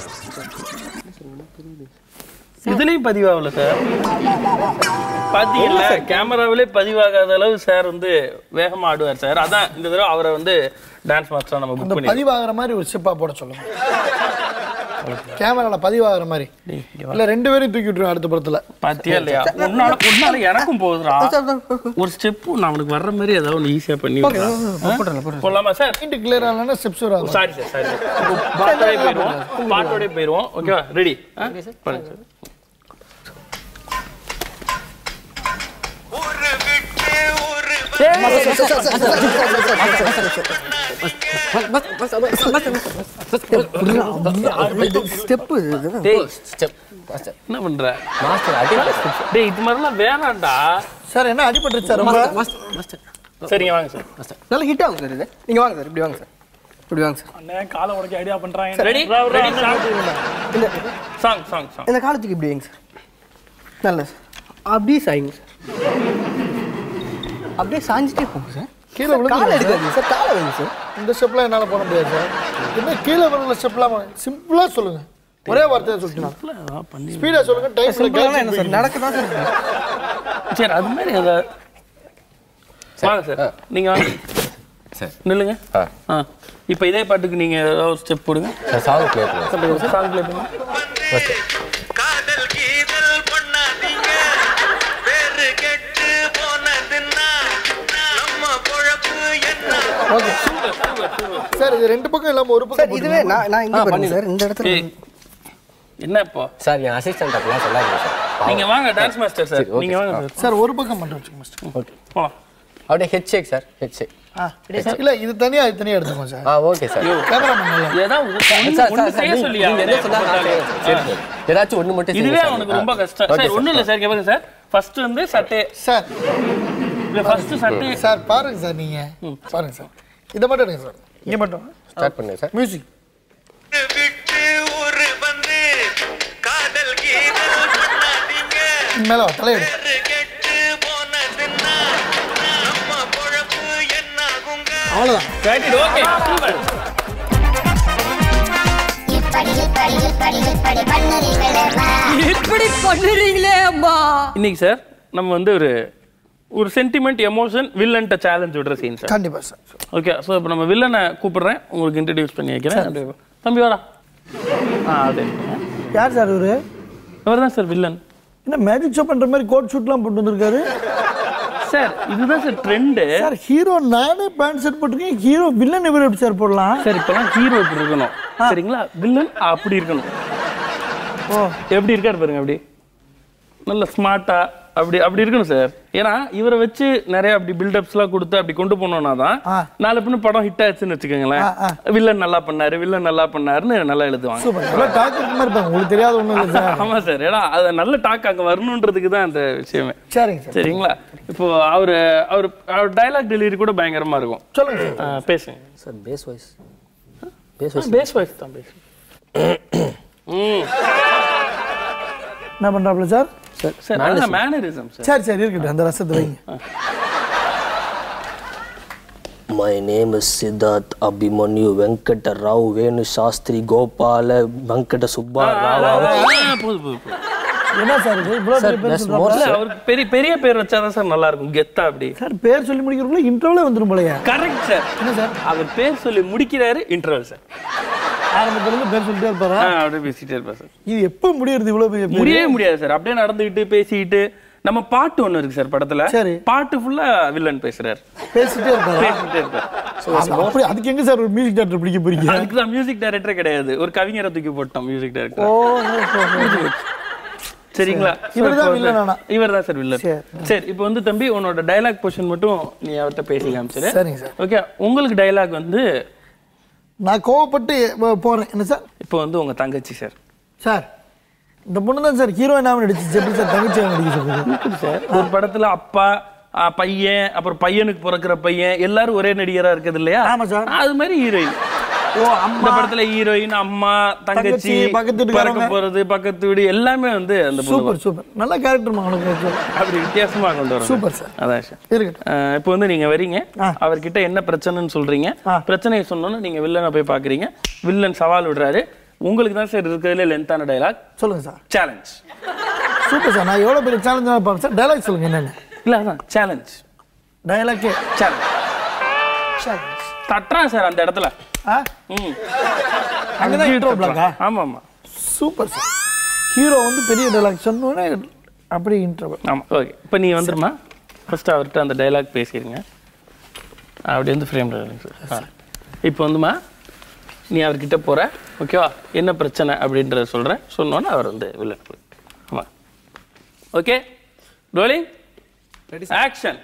C: இதுலயும் பதிவாகல சார் பாத்தீங்கல்ல கேமராவிலே பதிவாகாத அளவு சார் வந்து வேகமா ஆடுவார் சார் அதான் இந்த தடவை அவரை வந்து டான்ஸ் மாஸ்டரா நம்ம
E: அந்த
C: புக் பண்ணி
E: பதிவாகிற மாதிரி ஒரு ஸ்டெப்பாக போட சொல்லுங்க கேமராவில் பதிவாகிற மாதிரி இல்லை ரெண்டு பேரையும் தூக்கி விட்டுருவேன் அடுத்த படத்தில்
C: பாத்தியா இல்லையா உன்னால உன்னால எனக்கும் போகுதுடா ஒரு ஸ்டெப் நான் அவனுக்கு வர்ற மாதிரி ஏதாவது ஒன்று ஈஸியா பண்ணி விடுறேன். போலாமா சார்
E: மைண்டு கிளியர் ஆகலன்னா ஸ்டெப்ஸ் வராது
C: சாரி சார் சாரி பாட்டோடய போயிடுவோம் பாட்டோடய போயிடுவோம் ஓகேவா ரெடி பண்ணுங்க சார்
B: ஸ்டெப்பு
G: டேய் ஸ்டெப் மாஸ்டர்
C: என்ன பண்ற
G: மாஸ்டர் அடி
C: டேய் இது மாதிரிலாம் வேணாம்டா
E: சார் என்ன அடிபட்டுருச்சு சார் ரொம்ப
C: சரிங்க வாங்க சார்
B: நல்ல ஹிட் ஆகும் சார் இது நீங்கள் வாங்க சார் இப்படி வாங்க சார் இப்படி வாங்க சார்
F: அண்ணன் காலை உடைக்க ஐடியா பண்றாங்க
C: ரெடி ரெடி
B: இந்த
C: சாங் சாங் சாங்
B: இந்த காலத்துக்கு இப்படி வைங்க சார் நல்ல சார் அப்படியே சாய்ங்க சார் அப்படியே சாஞ்சிட்டே போங்க சார்
E: கீழே
B: காலை
E: விழுந்து
B: எடுக்காதீங்க சார் காலை வைங்க சார்
E: இந்த ஸ்டெப்லாம் என்னால் போட முடியாது சார் என்ன கீழே விழுந்த ஸ்டெப்லாம் சிம்பிளாக சொல்லுங்க ஒரே வார்த்தையை சொல்லிட்டு ஸ்பீடாக சொல்லுங்க
B: சிம்பிளான என்ன
E: டைம்
B: சார் நடக்க தான் சார் இருக்கு.
C: சரி அது மாதிரி ஏதாவது வாங்க சார் நீங்க வாங்க
G: சார்
C: நில்லுங்க
G: ஆ.
C: ஆ இப்போ இதே பாட்டுக்கு நீங்க ஏதாவது ஒரு ஸ்டெப் போடுங்க
G: சார் சாங் ப்ளே பண்ணுங்க
C: சாங் ப்ளே பண்ணுங்க
G: மாஸ்டர்
I: காதல் கீதல் பண்ணாதீங்க பேரு கெட்டு போனதுன்னா நம்ம பொழப்பு என்ன
E: ஓகே சார் இது ரெண்டு பக்கம் இல்லாமல் ஒரு
B: சார்
E: பக்கம்
B: இதுவே நான் நான் இங்கே பாருங்க சார் இந்த இடத்துல
C: ஏய், என்ன இப்போ
G: சார் என் அசிஸ்டன்ட் அப்படிலாம் சொல்லாதீங்க சார்
C: நீங்க வாங்க டான்ஸ் மாஸ்டர் சார் நீங்க வாங்க சார்
E: சார் ஒரு பக்கம் மட்டும் வச்சுக்கோங்க மாஸ்டர்
C: ஓகே போலாம்
J: அப்படியே head shake sir head shake
E: ஆ இல்ல இது தனியா இது தனியா எடுத்துக்கோங்க சார்
J: ஆ ஓகே சார்
E: கேமராமேன் நல்லா
C: ஏதாவது ஒண்ணு-
J: சார்
C: ஒண்ணு
J: சார் சார்
C: செய்ய
J: நீங்க-
C: சொல்லியா
J: நீங்க என்ன சொன்னா நான் செய்யறேன். சரி சார் ஏதாச்சும் ஒண்ணு மட்டும்
C: இதுவே
J: செய்யுங்க சார்.
C: அவனுக்கு ரொம்ப
J: ஆ.
C: கஷ்டம்
J: ஓகே
C: சார் ஒண்ணும் இல்ல சார் கேளுங்க சார் ஃபர்ஸ்ட் வந்து சட்டை
E: சார்
C: இல்ல ஃபர்ஸ்ட் சட்டை
E: சார் பாருங்க சார் நீங்க பாருங்க சார் இதை மட்டும் எடுங்க சார் இங்க மட்டும்
J: ஸ்டார்ட் பண்ணுங்க சார்
E: மியூசிக்
I: விட்டு ஊரு வந்து காதல் கீதல் பண்ணாதீங்க
E: மேல வா, தலையெடு
I: பேரு கெட்டு போனதுன்னா நம்ம பொழப்பு என்னாகுங்க
E: அவ்வளவுதான்
C: ரைட் ஓகே சூப்பர்
A: இப்படி இப்படி இப்படி இப்படி பண்ணுறீங்களேம்மா
K: இப்படி பண்ணுறீங்களே அம்மா
C: இன்னைக்கு சார் நம்ம வந்து ஒரு ஒரு சென்டிமெண்ட் எமோஷன் வில்லன்ட்ட சேலஞ்ச் விடுற சீன் சார்
E: கண்டிப்பா சார்
C: ஓகே ஸோ இப்போ நம்ம வில்லனை கூப்பிடுறேன் உங்களுக்கு இன்ட்ரடியூஸ் பண்ணி வைக்கிறேன் அப்படியே தம்பி வாடா ஆ அதே
F: யார் சார் இவரு
C: அவர் தான் சார் வில்லன்
F: என்ன மேஜிக் ஷோ பண்ற மாதிரி கோட் ஷூட்லாம் போட்டு வந்திருக்காரு
C: சார் இதுதான் சார் ட்ரெண்டு
F: சார் ஹீரோ நானே பேண்ட் ஷர்ட் போட்டிருக்கேன் ஹீரோ வில்லன் இவர் எப்படி சார் போடலாம்
C: சார் இப்போலாம் ஹீரோ இப்படி இருக்கணும் சரிங்களா வில்லன் அப்படி இருக்கணும்
F: ஓ
C: எப்படி இருக்காரு பாருங்க அப்படி நல்ல ஸ்மார்ட்டா அப்படி அப்படி இருக்கணும் சார் ஏன்னா இவரை வச்சு நிறைய அப்படி பில்டப்ஸ்லாம் கொடுத்து அப்படி கொண்டு போனோம்னா தான்
F: ஆ.
C: நாலு பின்ன படம் ஹிட் ஆச்சுன்னு வச்சுக்கோங்களேன்
F: ஆ,
C: வில்லன் நல்லா பண்ணாரு வில்லன் நல்லா பண்ணாருன்னு நல்லா எழுதுவாங்க
F: சூப்பர் நல்லா டாக் இருக்க மாதிரி இருப்பாங்க உங்களுக்கு தெரியாத ஒன்றும் இல்லை சார்
C: ஆமா சார் ஏன்னா அது நல்ல டாக் அங்க வரணுன்றதுக்கு தான் அந்த விஷயமே
F: சரிங்க சார்
C: சரிங்களா இப்போ அவரு அவர் அவர் டயலாக் டெலிவரி கூட பயங்கரமா இருக்கும்
F: சொல்லுங்க சார்
C: ஆ, பேசுங்க
J: sir base voice base voice
C: base voice தான் பேசுங்க ம்
F: என்ன பண்றாப்ல சார்
C: சார் அதான் மேனரிசம் சார்
F: சரி சரி இருக்கட்டும் அந்த ரசத்தை வைங்க
J: my name is Siddharth Abhimanyu Venkata Rao Venu Shastri Gopala Venkata Subba Rao
C: போதும் போதும் போதும்.
F: என்ன சார் இது இவ்வளோ
J: சார்
F: பெரிய பேர்
J: that's
F: சொல்றாப்ல?
J: more
C: இல்ல, அவருக்கு பெரிய பெரிய பேர் வச்சாதான் சார் நல்லா இருக்கும் கெத்தா அப்படி
F: சார் பேர் சொல்லி முடிக்கிறதுக்குள்ள இன்டர்வியூலே வந்துடும் போலயே
C: கரெக்ட் சார்
F: என்ன சார்
C: அவர் பேர் சொல்லி முடிக்கிறாரு இன்டர்வல் சார்
F: ஆரம்பத்துல இருந்து பேர் சொல்லிட்டே இருப்பாரா
C: ஆ, அப்படியே பேசிட்டே இருப்பார் சார்
F: இது எப்போ முடியறது இவ்வளோ பெரிய பேர்
C: முடியவே முடியாது சார் அப்படியே நடந்துகிட்டு பேசிக்கிட்டு நம்ம பாட்டு ஒண்ணு இருக்கு சார் படத்துல
F: சரி.
C: பாட்டு ஃபுல்லா வில்லன் பேசுறாரு
F: பேசிட்டே இருப்பாரா
C: பேசிட்டே இருப்பார்
F: அது அப்படி அதுக்கு எங்க சார் ஒரு மியூசிக் டேரக்டர் பிடிக்க போறீங்க
C: அதுக்கு தான் மியூசிக் டைரக்டரே கிடையாது ஒரு கவிஞரை தூக்கி போட்டோம் மியூசிக்
F: ஓ
C: டைரக்டர்
F: ஓ, ஓ.
C: சரிங்களா
F: இவர்தான் villain ஆனா?
C: இவர் தான் சார் வில்லன்
F: சரி.
C: சரி இப்போ வந்து தம்பி உன்னோட டயலாக் போர்ஷன் மட்டும் நீ அவர்கிட்ட பேசி காமிச்சிரு
F: சரிங்க சார்
C: ஓகே உங்களுக்கு டயலாக் வந்து
F: நான் கோவப்பட்டு போ- போறேன் என்ன சார்
C: இப்போ வந்து உங்க தங்கச்சி சார்
F: சார் இந்த பொண்ணு தான் சார் ஹீரோயினாக நடிச்சு எப்படி சார் தங்கச்சி நடிக்க சொல்றது
C: சார் ஒரு படத்துல அப்பா ஆ, பையன் அப்புறம் பையனுக்கு பிறக்கிற பையன் எல்லாரும் ஒரே நடிகரா இருக்குது இல்லையா
F: ஆமா சார்.
C: அது மாதிரி ஹீரோயின்
F: ஓ
C: இந்த
F: அம்மா
C: படத்துல ஹீரோயின் அம்மா தங்கச்சி
F: தங்கச்சி, பக்கத்து
C: பறக்க
F: வீட்டுக்காரங்க.
C: போறது பக்கத்து வீடு எல்லாமே வந்து அந்த பொண்ணு
F: சூப்பர் சூப்பர் நல்ல கேரக்டர் உனக்கு actually.
C: அப்படி வித்தியாசமா கொண்டு வரோம்
F: சூப்பர் சார்
C: அதான் விஷயம்.
F: இருக்கட்டும்
C: அஹ் இப்போ வந்து நீங்க வரீங்க
F: ஆ.
C: அவர்கிட்ட என்ன பிரச்சனைன்னு சொல்றீங்க
F: ஆ.
C: பிரச்சனையை சொன்னோன்னு நீங்க வில்லனை போய் பாக்குறீங்க வில்லன் சவால் விடுறாரு உங்களுக்கு தான் சார் இருக்கிறதுல லென்த்தான டயலாக்
F: சொல்லுங்க சார்
C: சேலஞ்ச்
F: சூப்பர் சார் நான் எவ்வளோ பெரிய சேலஞ்ச் பார்ப்பேன் சார் டைலாக் சொல்லுங்க என்னென்ன
C: இல்ல அதான் சேலஞ்ச்
F: டைலாக்கே
C: சேலஞ்ச் தட்டுறான் சார் அந்த இடத்துல
F: ஆ
C: ம்
F: அங்கதான் intro block ஆ?
C: ஆமா ஆமா
F: சூப்பர் சார் ஹீரோ வந்து பெரிய டைலாக் சொன்னோடனே அப்படியே இன்ட்ரோ
C: ஆமா ஓகே இப்போ நீ வந்துருமா ஃபர்ஸ்ட் அவர்கிட்ட அந்த டயலாக் பேசிடுங்க அப்படி வந்து ஃப்ரேமில் சார் இப்போ வந்துமா நீ அவர்கிட்ட போற ஓகேவா என்ன பிரச்சனை அப்படின்றத சொல்கிறேன் சொன்னோன்னே அவர் வந்து வில்லன் ஆமா ஓகே ரோலிங் ஆக்ஷன்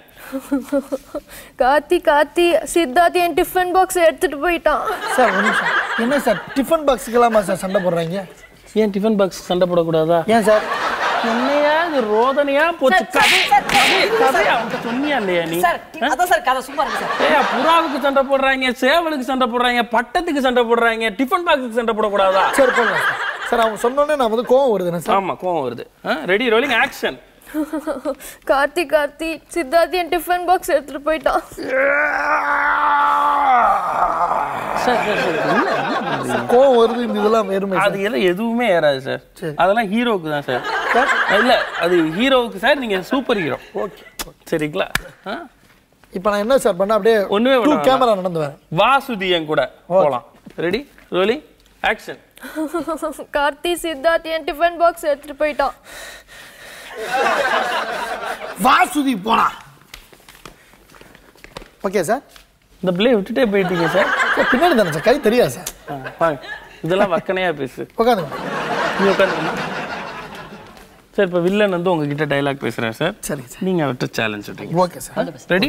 K: காத்தி காத்தி சித்தார்த் என் டிஃபன் பாக்ஸ் எடுத்துட்டு போயிட்டான்
F: சார் ஒரு நிமிஷம் என்ன சார் டிஃபன் பாக்ஸுக்கெல்லாமா சார் சண்டை போடுறாங்க
C: ஏன் டிஃபன் பாக்ஸ் சண்டை போடக்கூடாதா
F: ஏன் சார்
C: என்னையா இது ரோதனையா போச்சு கதை கதை கதை அவன்கிட்ட சொன்னியா இல்லையா நீ
B: சார் அதான் சார் கதை சும்மா இருக்கு சார்
C: ஏய் புறாவுக்கு சண்டை போடுறாங்க சேவலுக்கு சண்டை போடுறாங்க பட்டத்துக்கு சண்டை போடுறாங்க டிஃபன் பாக்ஸுக்கு சண்டை போடக்கூடாதா
F: சரி போடலாம் சார் சார் அவங்க சொன்னோடனே நான் வந்து கோவம் வருது என்ன சார்
C: ஆமா கோவம் வருது ready rolling action
K: Karthi Karthi Siddharth என் டிஃபன் பாக்ஸ் எடுத்துட்டு போயிட்டான்
F: கோவம் வருது இந்த இதெல்லாம் வெறுமை
C: அது எல்லாம் எதுவுமே ஏறாது சார் அதெல்லாம் ஹீரோவுக்கு தான் சார் இல்ல அது ஹீரோவுக்கு சார் நீங்க சூப்பர் ஹீரோ
F: ஓகே
C: சரிங்களா ஆ?
F: இப்போ நான் என்ன சார் பண்ண அப்படியே
C: ஒண்ணுமே
F: டூ
C: பண்ண
F: கேமரா நடந்து வரேன்
C: வாசுதி என் கூட போலாம் ready rolling action
K: Karthi Siddharth என் டிஃபன் பாக்ஸ் எடுத்துட்டு போயிட்டான்
F: வா சுதி போனா ஓகே சார்
C: இந்த பிள்ளைய விட்டுட்டே போயிட்டீங்க சார்
F: சார் பின்னாடி தானே சார் கை தெரியாது சார்
C: ஆ, வாங்க இதெல்லாம் வக்கனையா பேசு
F: உட்காந்துங்க
C: நீ உட்காந்துக்கமா சார் இப்போ வில்லன் வந்து உங்ககிட்ட டைலாக் பேசுகிறேன் சார்
E: சரிங்க சார்
C: நீங்கள் அவர்கிட்ட சேலஞ்ச் விட்டீங்க
E: ஓகே சார்
C: ரெடி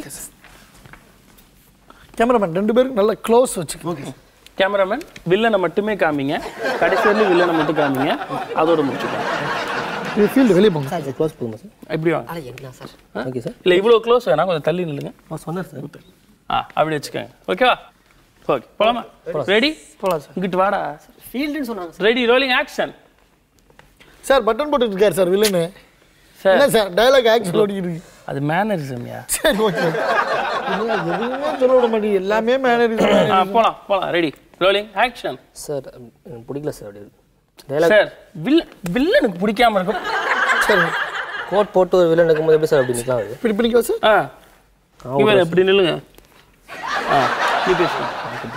E: கேமராமேன் ரெண்டு பேரும் நல்லா க்ளோஸ் வச்சுக்கோங்க
C: கேமராமேன் வில்லனை மட்டுமே காமிங்க கடைசி வரையிலும் வில்லனை மட்டும் காமிங்க அதோட முடிச்சுக்கோங்க
E: இது ஃபீல்டு வெளியே போங்க
J: சார் க்ளோஸ் போகுமா சார்
C: இப்படி வாங்க
D: அட எங்களா சார்
J: ஓகே சார்
C: இல்லை இவ்வளோ க்ளோஸ் வேணாம் கொஞ்சம் தள்ளி நில்லுங்க
J: நான் சொன்னேன் சார்
C: ஆ அப்படி வச்சுக்கோங்க ஓகேவா ஓகே போலாமா ரெடி
E: போகலாம் சார்
C: இங்கிட்டு வாடா
D: ஃபீல்டுன்னு சொன்னாங்க sir
C: ready rolling action
E: sir button போட்டுட்டு இருக்காரு சார் வில்லனு
C: சார்
E: என்ன சார் டயலாக் ஆக்சுவல் ஓடிக்கிட்டு இருக்கு
C: அது மேனரிசம்யா
E: சரி ஓகே எதுவுமே சொல்ல விட மாட்டேங்குது எல்லாமே மேனேஜ்
C: ஆ போலாம் போலாம் ரெடி ரோலிங் ஆக்ஷன்
J: சார் எனக்கு பிடிக்கல சார் அப்படி டைலாக்
C: சார் வில்ல வில்லனுக்கு பிடிக்காம இருக்கும்
E: சரி
J: கோட் போட்டு ஒரு வில்லன் இருக்கும்போது எப்படி சார் அப்படி நிற்கலாம் அது
E: இப்படி பண்ணிக்கலாம் சார்
C: ஆ இவர் எப்படி நில்லுங்க ஆ நீ பேசுங்க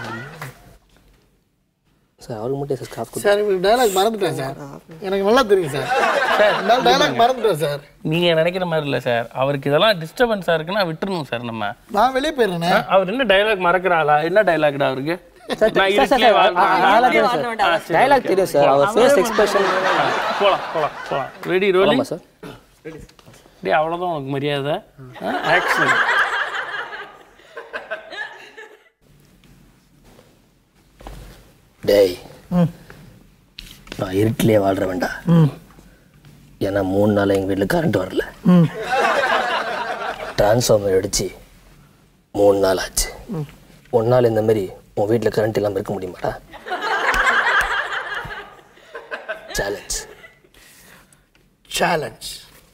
J: சார் அவருக்கு மட்டும் சார் ஸ்டாஃப்
E: சார் இப்படி டயலாக் மறந்துட்டேன் சார் எனக்கு நல்லா தெரியும் சார் நான் டயலாக் மறந்துட்டேன் சார்
C: நீங்க நினைக்கிற மாதிரி இல்ல சார் அவருக்கு இதெல்லாம் டிஸ்டர்பன்ஸா இருக்குன்னா விட்டுறணும் சார் நம்ம
E: நான் வெளியே போயிடுறேனே
C: அவர் என்ன டைலாக் மறக்கிறாளா என்ன டைலாக்டா அவருக்கு நான் இருட்டிலே வாழ்றேன். ஆ, சரி,
J: டைலாக்
C: okay.
J: தெரியும் சார் அவர் ஃபேஸ் எக்ஸ்பிரஷன்
C: போலாம் போலாம் போலாம் ரெடி ரோலிங்
J: ஆமா சார்
C: டேய் அவ்வளவுதான் உனக்கு மரியாதை ஆக்ஷன்
J: டேய் நான் இருட்டிலே வாழ்ற வேண்டா ஏன்னா மூணு நாள் எங்கள் வீட்டில் கரண்ட் வரல டிரான்ஸ்ஃபார்மர் அடிச்சு மூணு நாள் ஆச்சு ஒரு நாள் இந்த மாதிரி உன் வீட்டில் கரண்ட் இல்லாமல் இருக்க முடியுமாடா challenge
E: challenge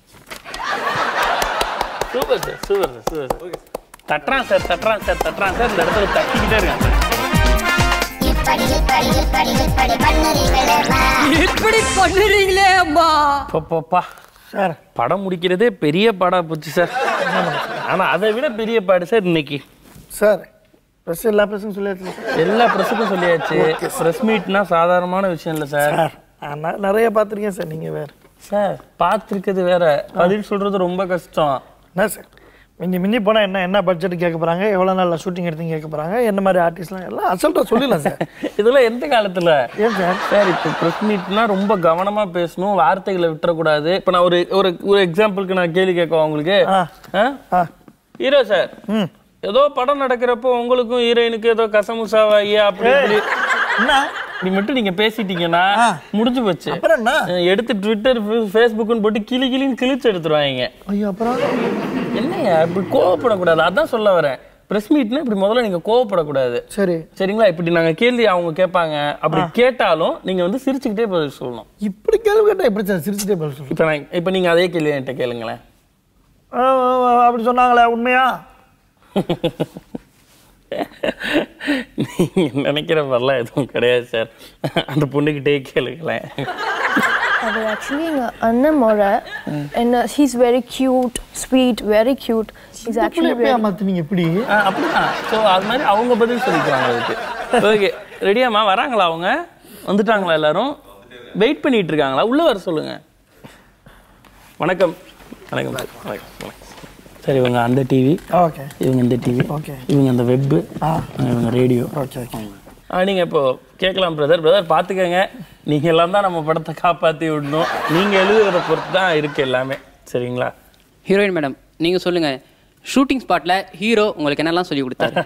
C: super sir super sir super sir தட்டுறான் சார் தட்டுறான் சார் தட்டுறான் சார் இந்த இடத்துல தட்டிக்கிட்டே இருக்கான் சார்
A: இப்படி இப்படி இப்படி இப்படி பண்ணுறீங்களேம்மா
K: இப்படி பண்ணுறீங்களே அம்மா
C: பாப்பா சார் படம் முடிக்கிறதே பெரிய பாடா போச்சு சார் ஆனா அதை விட பெரிய பாடு சார் இன்னைக்கு
E: சார் ப்ரெஸ் எல்லா ப்ரெஸ்ஸும் சொல்லியாச்சு சார்
C: எல்லா ப்ரெஸ்ஸுக்கும் சொல்லியாச்சு ப்ரெஸ் மீட்னா சாதாரணமான விஷயம் இல்லை சார்
E: சார் நான் நிறைய பார்த்துருக்கேன் சார் நீங்கள் வேறு
C: சார் பார்த்துருக்கிறது வேற பதில் சொல்றது ரொம்ப கஷ்டம்
E: என்ன சார் மிஞ்சி மிஞ்சி போனால் என்ன என்ன பட்ஜெட் கேட்க போகிறாங்க எவ்வளோ நாளில் ஷூட்டிங் எடுத்தீங்க கேட்க போகிறாங்க என்ன மாதிரி ஆர்டிஸ்ட்லாம் எல்லாம் அசல்ட்டாக சொல்லிடலாம் சார்
C: இதெல்லாம் எந்த காலத்துல
E: ஏன் சார்
C: சார் இப்போ ப்ரெஸ் மீட்னா ரொம்ப கவனமா பேசணும் வார்த்தைகளை விட்டுறக்கூடாது இப்போ நான் ஒரு ஒரு ஒரு எக்ஸாம்பிளுக்கு நான் கேள்வி கேட்கவா உங்களுக்கு
E: ஆ. ஆ
C: ஹீரோ சார்
E: ம்
C: ஏதோ படம் நடக்கிறப்போ உங்களுக்கும் ஹீரோயினுக்கு ஏதோ கசமுசாவாயி அப்படி இப்படி
E: என்ன
C: இப்படி மட்டும் நீங்க பேசிட்டீங்கன்னா முடிஞ்சு போச்சு
E: அப்புறம் என்ன
C: அஹ் எடுத்து ட்விட்டர் ஃபேஸ்புக்னு போட்டு கிளி கிளின்னு கிழிச்சு எடுத்துருவாங்க
E: ஐயோ அப்புறம்
C: என்னங்க இப்படி கோவப்படக்கூடாது அதான் சொல்ல வரேன் ப்ரெஸ் மீட்னா இப்படி முதல்ல நீங்க கோவப்படக்கூடாது
E: சரி
C: சரிங்களா இப்படி நாங்க கேள்வி அவங்க கேட்பாங்க அப்படி கேட்டாலும் நீங்க வந்து சிரிச்சுக்கிட்டே பதில் சொல்லணும்
E: இப்படி கேள்வி கேட்டால் எப்படி சார் சிரிச்சுட்டே பதில் சொல்லுங்க
C: இப்போ நான் இப்போ நீங்க அதே கேள்வி என்கிட்ட கேளுங்களேன்
E: ஆ, ஆ, ஆ, அப்படி சொன்னாங்களே உண்மையா
C: நீங்க நினைக்கிற மாதிரிலாம் எதுவும் கிடையாது சார் அந்த பொண்ணுகிட்டே கேளுங்களேன்
K: அது ஆக்சுவலி எங்கள் அண்ணன் முறை என்ன he's very cute sweet very cute is
E: இப்படி
K: ஆக்சுவலி
E: எப்படியா மாற்றுனீங்க இப்படி
C: ஆ, அப்படிதான் ஸோ அது மாதிரி அவங்க பதில் சொல்லிக்குவாங்க அதுக்கு ஓகே ரெடியாம்மா வராங்களா அவங்க வந்துட்டாங்களா எல்லாரும் வெயிட் பண்ணிட்டு இருக்காங்களா உள்ள வர சொல்லுங்க வணக்கம் வணக்கம் வணக்கம் வணக்கம் சரி இவங்க அந்த டிவி
E: ஓகே
C: இவங்க இந்த டிவி
E: Okay.
C: இவங்க அந்த வெப்பு இவங்க ரேடியோ
E: ஓகே ஓகே
C: நீங்க இப்போ கேட்கலாம் பிரதர் பிரதர் பார்த்துக்கங்க நீங்க எல்லாம் தான் நம்ம படத்தை காப்பாத்தி விடணும் நீங்க எழுதுறத பொறுத்து தான் இருக்கு எல்லாமே சரிங்களா
L: ஹீரோயின் மேடம் நீங்க சொல்லுங்க ஷூட்டிங் ஸ்பாட்ல ஹீரோ உங்களுக்கு என்னெல்லாம் சொல்லி கொடுத்தாரு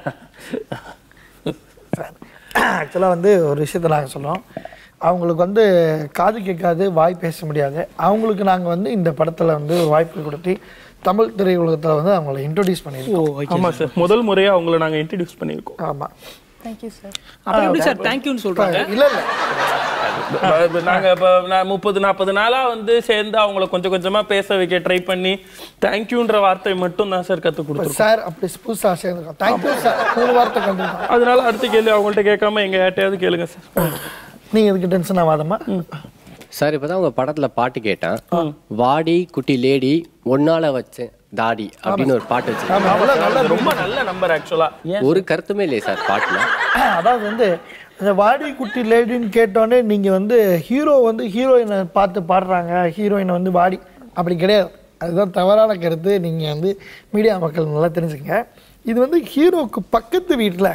E: ஆக்சுவலாக வந்து ஒரு விஷயத்த நாங்கள் சொல்லுவோம் அவங்களுக்கு வந்து காது கேட்காது வாய் பேச முடியாது அவங்களுக்கு நாங்கள் வந்து இந்த படத்தில் வந்து ஒரு வாய்ப்பு கொடுத்து தமிழ் திரையுலகத்தில் வந்து அவங்கள இன்ட்ரோடியூஸ் பண்ணியிருக்கோம்
C: ஆமா சார் முதல் முறையா அவங்கள நாங்க இன்ட்ரடியூஸ் பண்ணியிருக்கோம்
E: ஆமாம்
K: தேங்க்யூ சார்
L: அப்புறம் எப்படி சார் தேங்க்யூன்னு சொல்றாங்க
E: இல்லை இல்லை
C: இப்ப நாங்க இப்போ நான் முப்பது நாற்பது நாளா வந்து சேர்ந்து அவங்கள கொஞ்சம் கொஞ்சமா பேச வைக்க ட்ரை பண்ணி தேங்க்யூன்ற வார்த்தை மட்டும் தான் சார் கத்து கொடுத்துருக்கோம்
E: சார் அப்படி புதுசாக சேர்ந்துருக்கோம் தேங்க்யூ சார் மூணு வார்த்தை கண்டிப்பாக
C: அதனால அடுத்த கேள்வி அவங்கள்ட்ட கேட்காம எங்க யார்ட்டையாவது கேளுங்க சார்
E: நீங்கள் இதுக்கு டென்ஷன் ஆகாதம்மா
M: சார் இப்பதான் உங்க படத்துல பாட்டு கேட்டேன் வாடி குட்டி லேடி ஒன்னால வச்சேன் தாடி அப்படின்னு ஒரு பாட்டு வச்சு
C: ரொம்ப நல்ல நம்பர் ஆக்சுவலா
M: ஒரு கருத்துமே இல்லையே சார் பாட்டுல
E: அதாவது வந்து இந்த வாடி குட்டி லேடின்னு கேட்டோடனே நீங்கள் வந்து ஹீரோ வந்து ஹீரோயினை பார்த்து பாடுறாங்க ஹீரோயினை வந்து வாடி அப்படி கிடையாது அதுதான் தவறான கருத்து நீங்கள் வந்து மீடியா மக்கள் நல்லா தெரிஞ்சுக்கங்க இது வந்து ஹீரோவுக்கு பக்கத்து வீட்டில்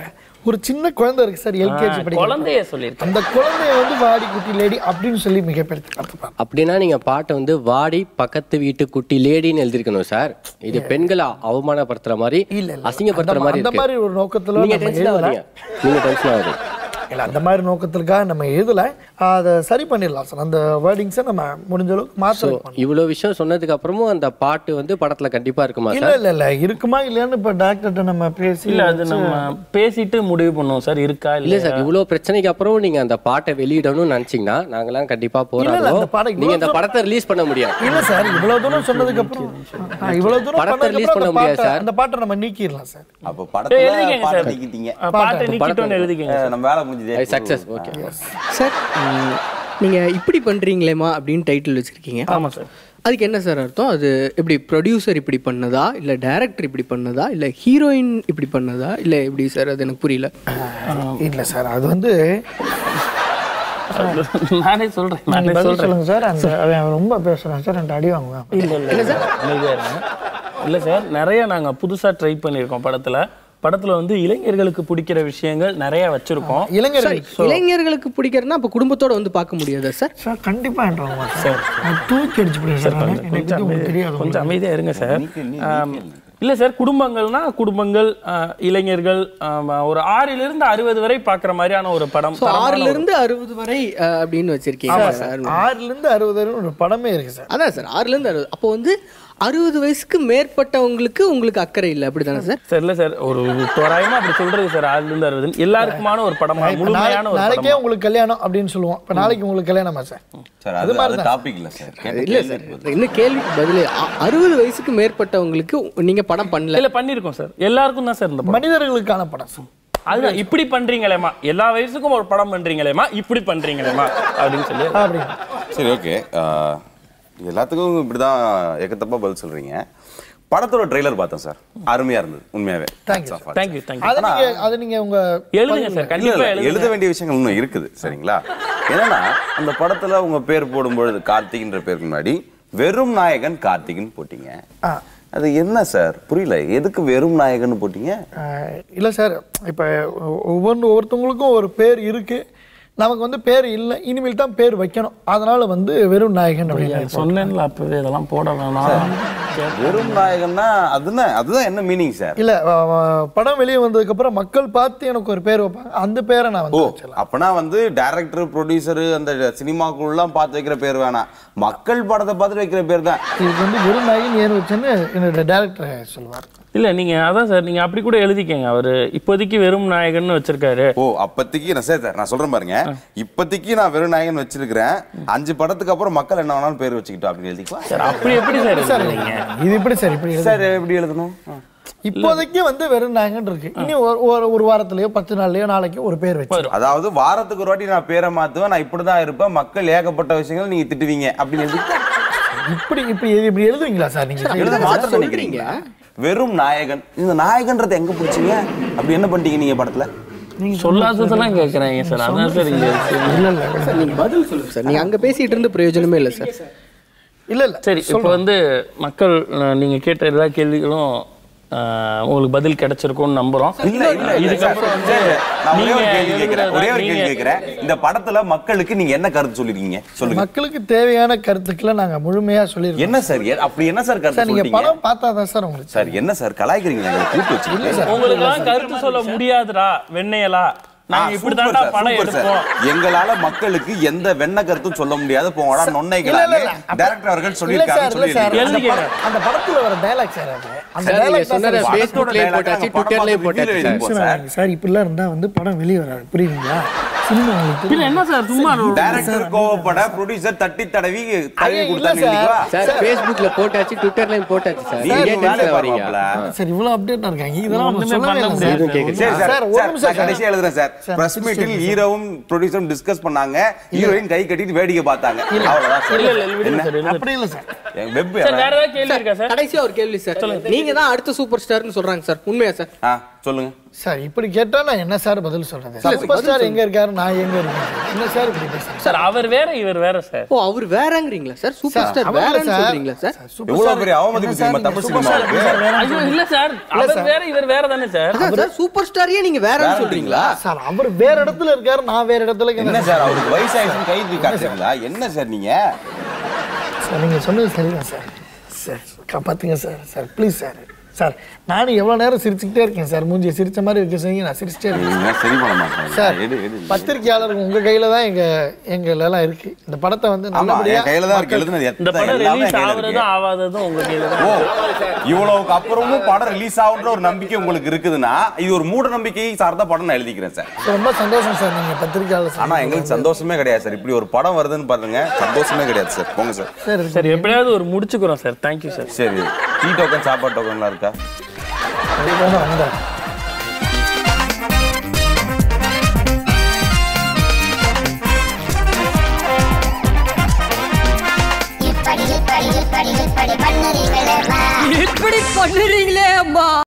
E: ஒரு சின்ன குழந்தை இருக்கு சார் எல்கேஜி
C: ஆ,
E: படிக்கிற
C: குழந்தைய சொல்லியிருக்கேன்.
E: அந்த குழந்தைய வந்து வாடி குட்டி லேடி அப்படின்னு சொல்லி மிகப்படுத்தி
M: அப்படின்னா நீங்க பாட்டை வந்து வாடி பக்கத்து வீட்டு குட்டி லேடின்னு எழுதிருக்கணும் சார் இது பெண்களை அவமானப்படுத்துற மாதிரி அசிங்கப்படுத்துற
E: அந்த-
M: மாதிரி
E: அந்த மாதிரி
M: இருக்கு
E: ஒரு நோக்கத்துல
M: நீங்க
E: நம்ம
M: டென்ஷன்
E: எழுதல.
M: ஆகுறீங்க நீங்க டென்ஷன் ஆகுது
E: இல்ல அந்த மாதிரி நோக்கத்திற்காக நம்ம எழுதல அதை சரி பண்ணிடலாம் சார் அந்த வேர்டிங்ஸை நம்ம முடிஞ்ச அளவுக்கு
M: ஸோ
E: மாற்ற
M: இவ்வளோ விஷயம் சொன்னதுக்கு அப்புறமும் அந்த பாட்டு வந்து படத்துல கண்டிப்பா இருக்குமா
E: இல்ல
M: சார்
E: இல்ல இல்ல இருக்குமா இல்லையான்னு இப்ப டாக்டர்கிட்ட நம்ம பேசி
C: இல்ல அது நம்ம பேசிட்டு முடிவு பண்ணுவோம் சார் இருக்கா
M: இல்ல சார் இவ்வளவு பிரச்சனைக்கு அப்புறம் நீங்க அந்த பாட்டை வெளியிடணும்னு நினைச்சீங்கன்னா நாங்கெல்லாம் கண்டிப்பா
E: இல்ல, அந்த
M: போராடுவோம்
E: படம்
M: நீங்க இந்த
E: இவ்வளவு
M: படத்தை ரிலீஸ் பண்ண முடியாது
E: இல்ல சார் இவ்வளவு தூரம் சொன்னதுக்கு அப்புறம் ஆ, இவ்வளவு தூரம்
M: படத்தை
E: பண்ணதுக்கு
M: release
E: அப்புறம்
M: பண்ண
E: அந்த
M: முடியாது
E: பாட்டை-
M: சார்.
E: அந்த பாட்டை நம்ம நீக்கிடலாம் சார்
H: அப்போ
C: எழுதிக்கங்க
H: படத்துல
C: சார்.
H: பாட்டு நீக்கிட்டீங்க
C: ஆ, பாட்டை நீக்கிட்டோன்னு எழுதிக்கங்க
H: அஹ், நம்ம வேலை முடிஞ்சதே
M: சக்சஸ் ஓகே
B: சார் ம், நீங்க இப்படி பண்றீங்களேம்மா அப்படின்னு டைட்டில் வச்சிருக்கீங்க
C: ஆமா சார்
B: அதுக்கு என்ன சார் அர்த்தம் அது எப்படி ப்ரொடியூசர் இப்படி பண்ணதா இல்ல டைரக்டர் இப்படி பண்ணதா இல்ல ஹீரோயின் இப்படி பண்ணதா இல்ல எப்படி சார் அது எனக்கு புரியல
E: இல்ல சார் அது வந்து
C: நானே சொல்றேன்
E: நீங்க
C: நானே
E: பதில்
C: சொல்றேன்
E: சொல்லுங்க சார் அந்த அவன் ரொம்ப பேசுறான் சார் ரெண்டு அடி வாங்குவேன்
C: இல்ல இல்ல அமைதியா இருங்க இல்ல சார் நிறைய நாங்க புதுசா ட்ரை பண்ணியிருக்கோம் படத்துல படத்துல வந்து இளைஞர்களுக்கு பிடிக்கிற விஷயங்கள் நிறைய வச்சிருக்கோம்
B: சார், இளைஞர்களுக்கு பிடிக்கிறதுனா அப்ப குடும்பத்தோட வந்து பார்க்க முடியாதா சார்
E: சார் கண்டிப்பா என்றாங்க சார் நான் தூக்கி அடிச்சு போடுவேன் சார் நானு. என்னை பத்தி உங்களுக்கு தெரியாது
C: கொஞ்சம் அமைதியா இருங்க சார் ஆம், இல்ல சார் குடும்பங்கள்னா குடும்பங்கள் ஆ, இளைஞர்கள் ஆமா, ஒரு ஆறிலிருந்து இருந்து அறுபது வரை பாக்குற மாதிரியான ஒரு படம்
B: ஸோ
C: தரமான
B: ஆறுல
C: ஒரு-
B: இருந்து அறுபது வரை அஹ், அப்படின்னு வச்சிருக்கீங்க
E: ஆமா
B: சார்
E: சார் ஆறுல இருந்து அறுபது வரை ஒரு படமே இருக்கு சார்
B: அதான் சார் ஆறுல இருந்து அறுபது அப்போ வந்து அறுபது வயசுக்கு மேற்பட்டவங்களுக்கு உங்களுக்கு அக்கறை இல்லை அப்படிதானே சார்
C: சார் இல்ல சார் ஒரு தோராயமா அப்படி சொல்றது சார் ஆறுல இருந்து அறுபது எல்லாருக்குமான ஒரு படமா
E: இப்ப
C: முழுமையான
E: நாளை-
C: ஒரு
E: நாளைக்கே
C: படமா
E: உங்களுக்கு கல்யாணம் அப்படின்னு சொல்லுவோம் இப்ப நாளைக்கு உங்களுக்கு கல்யாணமா சார்
H: சார்
E: அது
H: அது
E: மாதிரி
H: அது
E: தான்.
H: டாபிக் இல்ல சார் கேட்ட
B: இல்ல
H: கேள்வி
B: சார் இன்னும் கேள்விக்கு பதில் அறுபது வயசுக்கு மேற்பட்டவங்களுக்கு நீங்க படம் பண்ணல
C: இல்ல பண்ணிருக்கோம் சார் எல்லாருக்கும் தான் சார் இந்த படம்
E: மனிதர்களுக்கான படம் சார்
C: அதுதான் இப்படி பண்றீங்களேமா எல்லா வயசுக்கும் ஒரு படம் பண்றீங்களேமா இப்படி பண்றீங்களேமா அப்படின்னு சொல்லி
E: அப்படி
H: சரி ஓகே எல்லாத்துக்கும் இப்படிதான் ஏக்கத்தப்பா பதில் சொல்றீங்க படத்தோட ட்ரெய்லர் பார்த்தேன் சார் அருமையா இருந்தது உண்மையாவே
E: Thank you,
C: Thank you, thank you.
E: அது நீங்க அது நீங்க உங்க
C: எழுதுங்க சார்
H: இல்ல,
C: கண்டிப்பா
H: இல்ல,
C: எழுதுங்க
H: எழுத வேண்டிய விஷயங்கள் இன்னும் இருக்குது சரிங்களா என்னன்னா அந்த படத்துல உங்க பேர் போடும்பொழுது கார்த்திக்ன்ற பேருக்கு முன்னாடி வெறும் நாயகன் கார்த்திக்னு போட்டீங்க அது என்ன சார் புரியல எதுக்கு வெறும் நாயகன் போட்டீங்க
E: ஆஹ் இல்ல சார் இப்ப ஒவ்வொன்று ஒவ்வொருத்தவங்களுக்கும் ஒரு பேர் இருக்கு நமக்கு வந்து பேர் இல்லை இனிமேல் தான் பேர் வைக்கணும் அதனால வந்து வெறும் நாயகன் அப்படின்னு
C: சொன்னேன்ல அப்பவே இதெல்லாம் போட வேணாம்
H: வெறும் நாயகன்னா அதுனா அதுதான் என்ன மீனிங் சார்
E: இல்ல அஹ், அஹ், படம் வெளியே வந்ததுக்கு அப்புறம் மக்கள் பார்த்து எனக்கு ஒரு பேர் வைப்பாங்க அந்த பேரை நான்
H: ஓ
E: வந்து
H: அப்பனா வந்து டைரக்டர் ப்ரொடியூசர் அந்த சினிமாக்குள்ளலாம் பார்த்து வைக்கிற பேர் வேணாம் மக்கள் படத்தை பார்த்து வைக்கிற பேர் தான்
E: இதுக்கு வந்து வெறும் நாயகன் ஏன் வச்சேன்னு என்னோட டேரக்டர் சொல்லுவார்
C: இல்ல நீங்க அதான் சார் நீங்க அப்படி கூட எழுதிக்கங்க அவரு இப்போதைக்கு வெறும் நாயகன் வச்சிருக்காரு
H: ஓ அப்போதைக்கு நான் சரி சார் நான் சொல்றேன் பாருங்க இப்போதைக்கு நான் வெறும் நாயகன் வச்சிருக்கிறேன் அஞ்சு படத்துக்கு அப்புறம் மக்கள் என்ன வேணாலும் பேர் வச்சுக்கிட்டோம் அப்படின்னு எழுதிக்கலாம்
C: சார் அப்படி எப்படி சார் எழுதுறீங்க
E: இது எப்படி சார் இப்படி எழுதுறது?
H: சார் எப்படி எழுதணும்
E: இப்போதைக்கு வந்து வெறும் நாயகன் இருக்கு இனி ஒரு- ஒரு ஒரு வாரத்திலயோ பத்து நாள்லயோ நாளைக்கு ஒரு பேர் வச்சு
H: அதாவது வாரத்துக்கு ஒரு வாட்டி நான் பேரை மாத்துவேன் நான் இப்படிதான் இருப்பேன் மக்கள் ஏகப்பட்ட விஷயங்கள் நீங்க திட்டுவீங்க அப்படின்னு எழுதி
E: இப்படி இப்படி இப்படி எழுதுவீங்களா சார் நீங்க
H: எழுத மாத்த நினைக்கிறீங்களா வெறும் நாயகன் இந்த நாயகன்றதை எங்க பிடிச்சீங்க அப்படி என்ன பண்ணிட்டீங்க நீங்க படத்துல
C: சொல்லாததெல்லாம் கேக்குறாங்க சார் அதான் சார் இங்க
B: இல்ல இல்ல சார் நீங்க பதில் சொல்லுங்க சார் நீங்க அங்க பேசிட்டு இருந்து பிரயோஜனமே இல்லை சார்
E: இல்ல இல்ல
C: சரி இப்போ வந்து மக்கள் அஹ், நீங்க கேட்ட எல்லா கேள்விகளும் அஹ், உங்களுக்கு பதில் கிடைச்சிருக்கும்னு நம்புறோம்
H: இல்ல இல்ல இல்ல
C: இதுக்கப்புறம்
H: சார்,
C: வந்து
H: சார், நான் ஒரே ஒரு
C: நீங்க
H: கேள்வி கேட்கிறேன் ஒரே ஒரு கேள்வி
C: நீங்க-
H: கேட்கிறேன் இந்த படத்துல மக்களுக்கு நீங்க என்ன கருத்து சொல்லிருக்கீங்க சொல்லுங்க
E: மக்களுக்கு தேவையான கருத்துக்களை நாங்க முழுமையா சொல்லியிருக்கோம்
H: என்ன சார் ஏ- அப்படி என்ன சார்
E: சார்
H: கருத்து
E: நீங்க
H: சொல்லிட்டீங்க
E: படம் பார்த்தா தான் சார் உங்களுக்கு
H: சார் என்ன சார் கலாய்க்கிறீங்க எங்களை கூட்டு வச்சுக்கிட்டு
C: உங்களுக்கு எல்லாம் கருத்து சொல்ல முடியாதுடா வெண்ணையலா நாங்க இப்படி தான்டா படம் எடுப்போம்
H: எங்களால மக்களுக்கு எந்த வெண்ண கருத்தும் சொல்ல முடியாது போங்கடா நொன்னைகள்
E: இல்ல, இல்ல, இல்ல.
H: டைரக்டர் அவர்கள்
E: இல்ல
H: சொல்லியிருக்காங்க
E: சார் இல்ல சார் அந்த
H: சொல்லியிருக்காங்க
E: படம்- அந்த படத்துல வர டயலாக் சார் அது அந்த
M: சார், நீங்க
E: dialogue தான்
M: சொன்னதை
E: சார்
M: Facebookலயே
H: dialogue
M: போட்டாச்சு,
H: நாங்க படம்
M: Twitterலயே
H: பார்த்து
M: போட்டாச்சு
H: review
M: சார்.
H: எழுதிப்போம் சார்.
E: சார் இப்படிலாம் இருந்தா வந்து படம் வெளியே வராது புரியுதுங்களா சினிமா உங்களுக்கு
C: பின்ன என்ன சார் சும்மா
H: டைரக்டர் கோவப்பட ப்ரொடியூசர் தட்டி தடவி தடவி
E: ஐயா, இல்ல
H: கொடுத்தாங்க
E: சார்.
H: இல்லையா?
M: சார் Facebookல போட்டாச்சு ட்விட்டர்லயும் போட்டாச்சு சார்
H: நீங்க
M: ஏன்
H: வேலையை
M: டென்ஷன் வரீங்க
H: பாருங்கப்பல.
E: சார் இவ்வளவு அப்டேட்டா இருக்காங்க இதெல்லாம் நம்ம
C: ஒண்ணுமே
E: சொல்லவே
C: பண்ண
E: இல்லை
C: முடியாது.
E: சார்.
M: எதுவும் கேக்குது
H: சரி சார்
E: சார், ஒரு
H: சார்,
E: நிமிஷம்
H: நான் கடைசியா எழுதுறேன் சார்
E: சார்,
H: பிரஸ்
E: please
H: மீட்டில்
E: சொல்லுங்க.
H: ஹீரோவும் ப்ரொடியூசரும் டிஸ்கஸ் பண்ணாங்க ஹீரோயின் கை கட்டிட்டு வேடிக்கை பார்த்தாங்க அவ்வளவுதான் சார்
C: இல்ல இல்ல விடுங்க
H: என்ன?
C: சார்
E: அப்படி இல்லை சார்
H: வெப்
C: சார் வேற ஏதாவது கேள்வி இருக்கா சார்
B: கடைசியா ஒரு கேள்வி சார் நீங்க தான் அடுத்த சூப்பர் ஸ்டார்னு சொல்றாங்க சார் உண்மையா சார்
H: ஆ சொல்லுங்க
E: சார் இப்படி கேட்டா நான் என்ன சார் பதில் சொல்றது
B: சார்,
E: சூப்பர்
B: பதில்
E: ஸ்டார்
B: சொல்லுங்க.
E: எங்க இருக்காரு நான் எங்க இருக்கேன் என்ன சார் இப்படி பேசுறீங்க
C: சார் அவர் வேற இவர் வேற சார்
B: ஓ அவர் வேறங்கிறீங்களா சார் சூப்பர்
E: சார்,
B: ஸ்டார்
E: அவர் இல்ல
B: வேறன்னு
E: சார்.
B: சொல்றீங்களா சார்
H: எவ்வளவு பெரிய அவமதிப்பு தெரியுமா தமிழ் சினிமாவுக்கு
C: ஐயோ இல்ல சார் அவர் வேற இவர் வேற தானே சார்
B: அதான் சார் சூப்பர் ஸ்டாரையே நீங்க வேறன்னு சொல்றீங்களா
E: சார் அவர் வேற இடத்துல இருக்காரு நான் வேற இடத்துல இருக்கேன்
H: என்ன சார் அவருக்கு வயசாயிடுச்சுன்னு கை தூக்கி காட்டுறீங்களா என்ன சார் நீங்க
E: சார் நீங்க சொன்னது சரிதான் சார் சார் காப்பாத்துங்க sir sir please sir sir நானும் எவ்வளவு நேரம் சிரிச்சுக்கிட்டே இருக்கேன் சார் மூஞ்சி சிரிச்ச மாதிரி இருக்க செய்யுங்க நான் சிரிச்சிட்டே இருக்கேன்
H: நீங்க சரி பண்ண மாட்டேன்
E: சார்
H: எடு எடு
E: பத்திரிக்கையாளருக்கு உங்க கையில தான் எங்க எங்க எல்லாம் இருக்கு இந்த படத்தை வந்து
H: ஆமா
E: நல்லபடியா
H: என் கையில தான் இருக்கு எழுதுனது
C: இந்த
H: எத்தனை
C: படம்
H: எல்லாமே
C: ரிலீஸ்
H: என் கையில
C: ஆகுறதும்
H: இருக்கு
C: ஆகாததும் உங்க கையில
H: ஓ
C: தான்
H: இவ்வளவுக்கு அப்புறமும் படம் ரிலீஸ் ஆகுன்ற ஒரு நம்பிக்கை உங்களுக்கு இருக்குதுன்னா இது ஒரு மூட நம்பிக்கை சார்ந்த படம் நான் எழுதிக்கிறேன் சார்
E: சார், ரொம்ப சந்தோஷம் சார் நீங்க பத்திரிக்கையாளர்
H: ஆனா எங்களுக்கு சந்தோஷமே கிடையாது சார் இப்படி ஒரு படம் வருதுன்னு பாருங்க சந்தோஷமே கிடையாது சார் போங்க சார்
E: சார்
C: சார் எப்படியாவது ஒரு முடிச்சுக்கிறோம் சார் தேங்க்யூ சார்
H: சரி டீ டோக்கன் சாப்பாடு டோக்கன்லாம் இருக்கா
E: வந்தேன்
A: இப்படி இப்படி இப்படி இப்படி பண்ணுறீங்களே
N: இப்படி பண்ணுறீங்களே அம்மா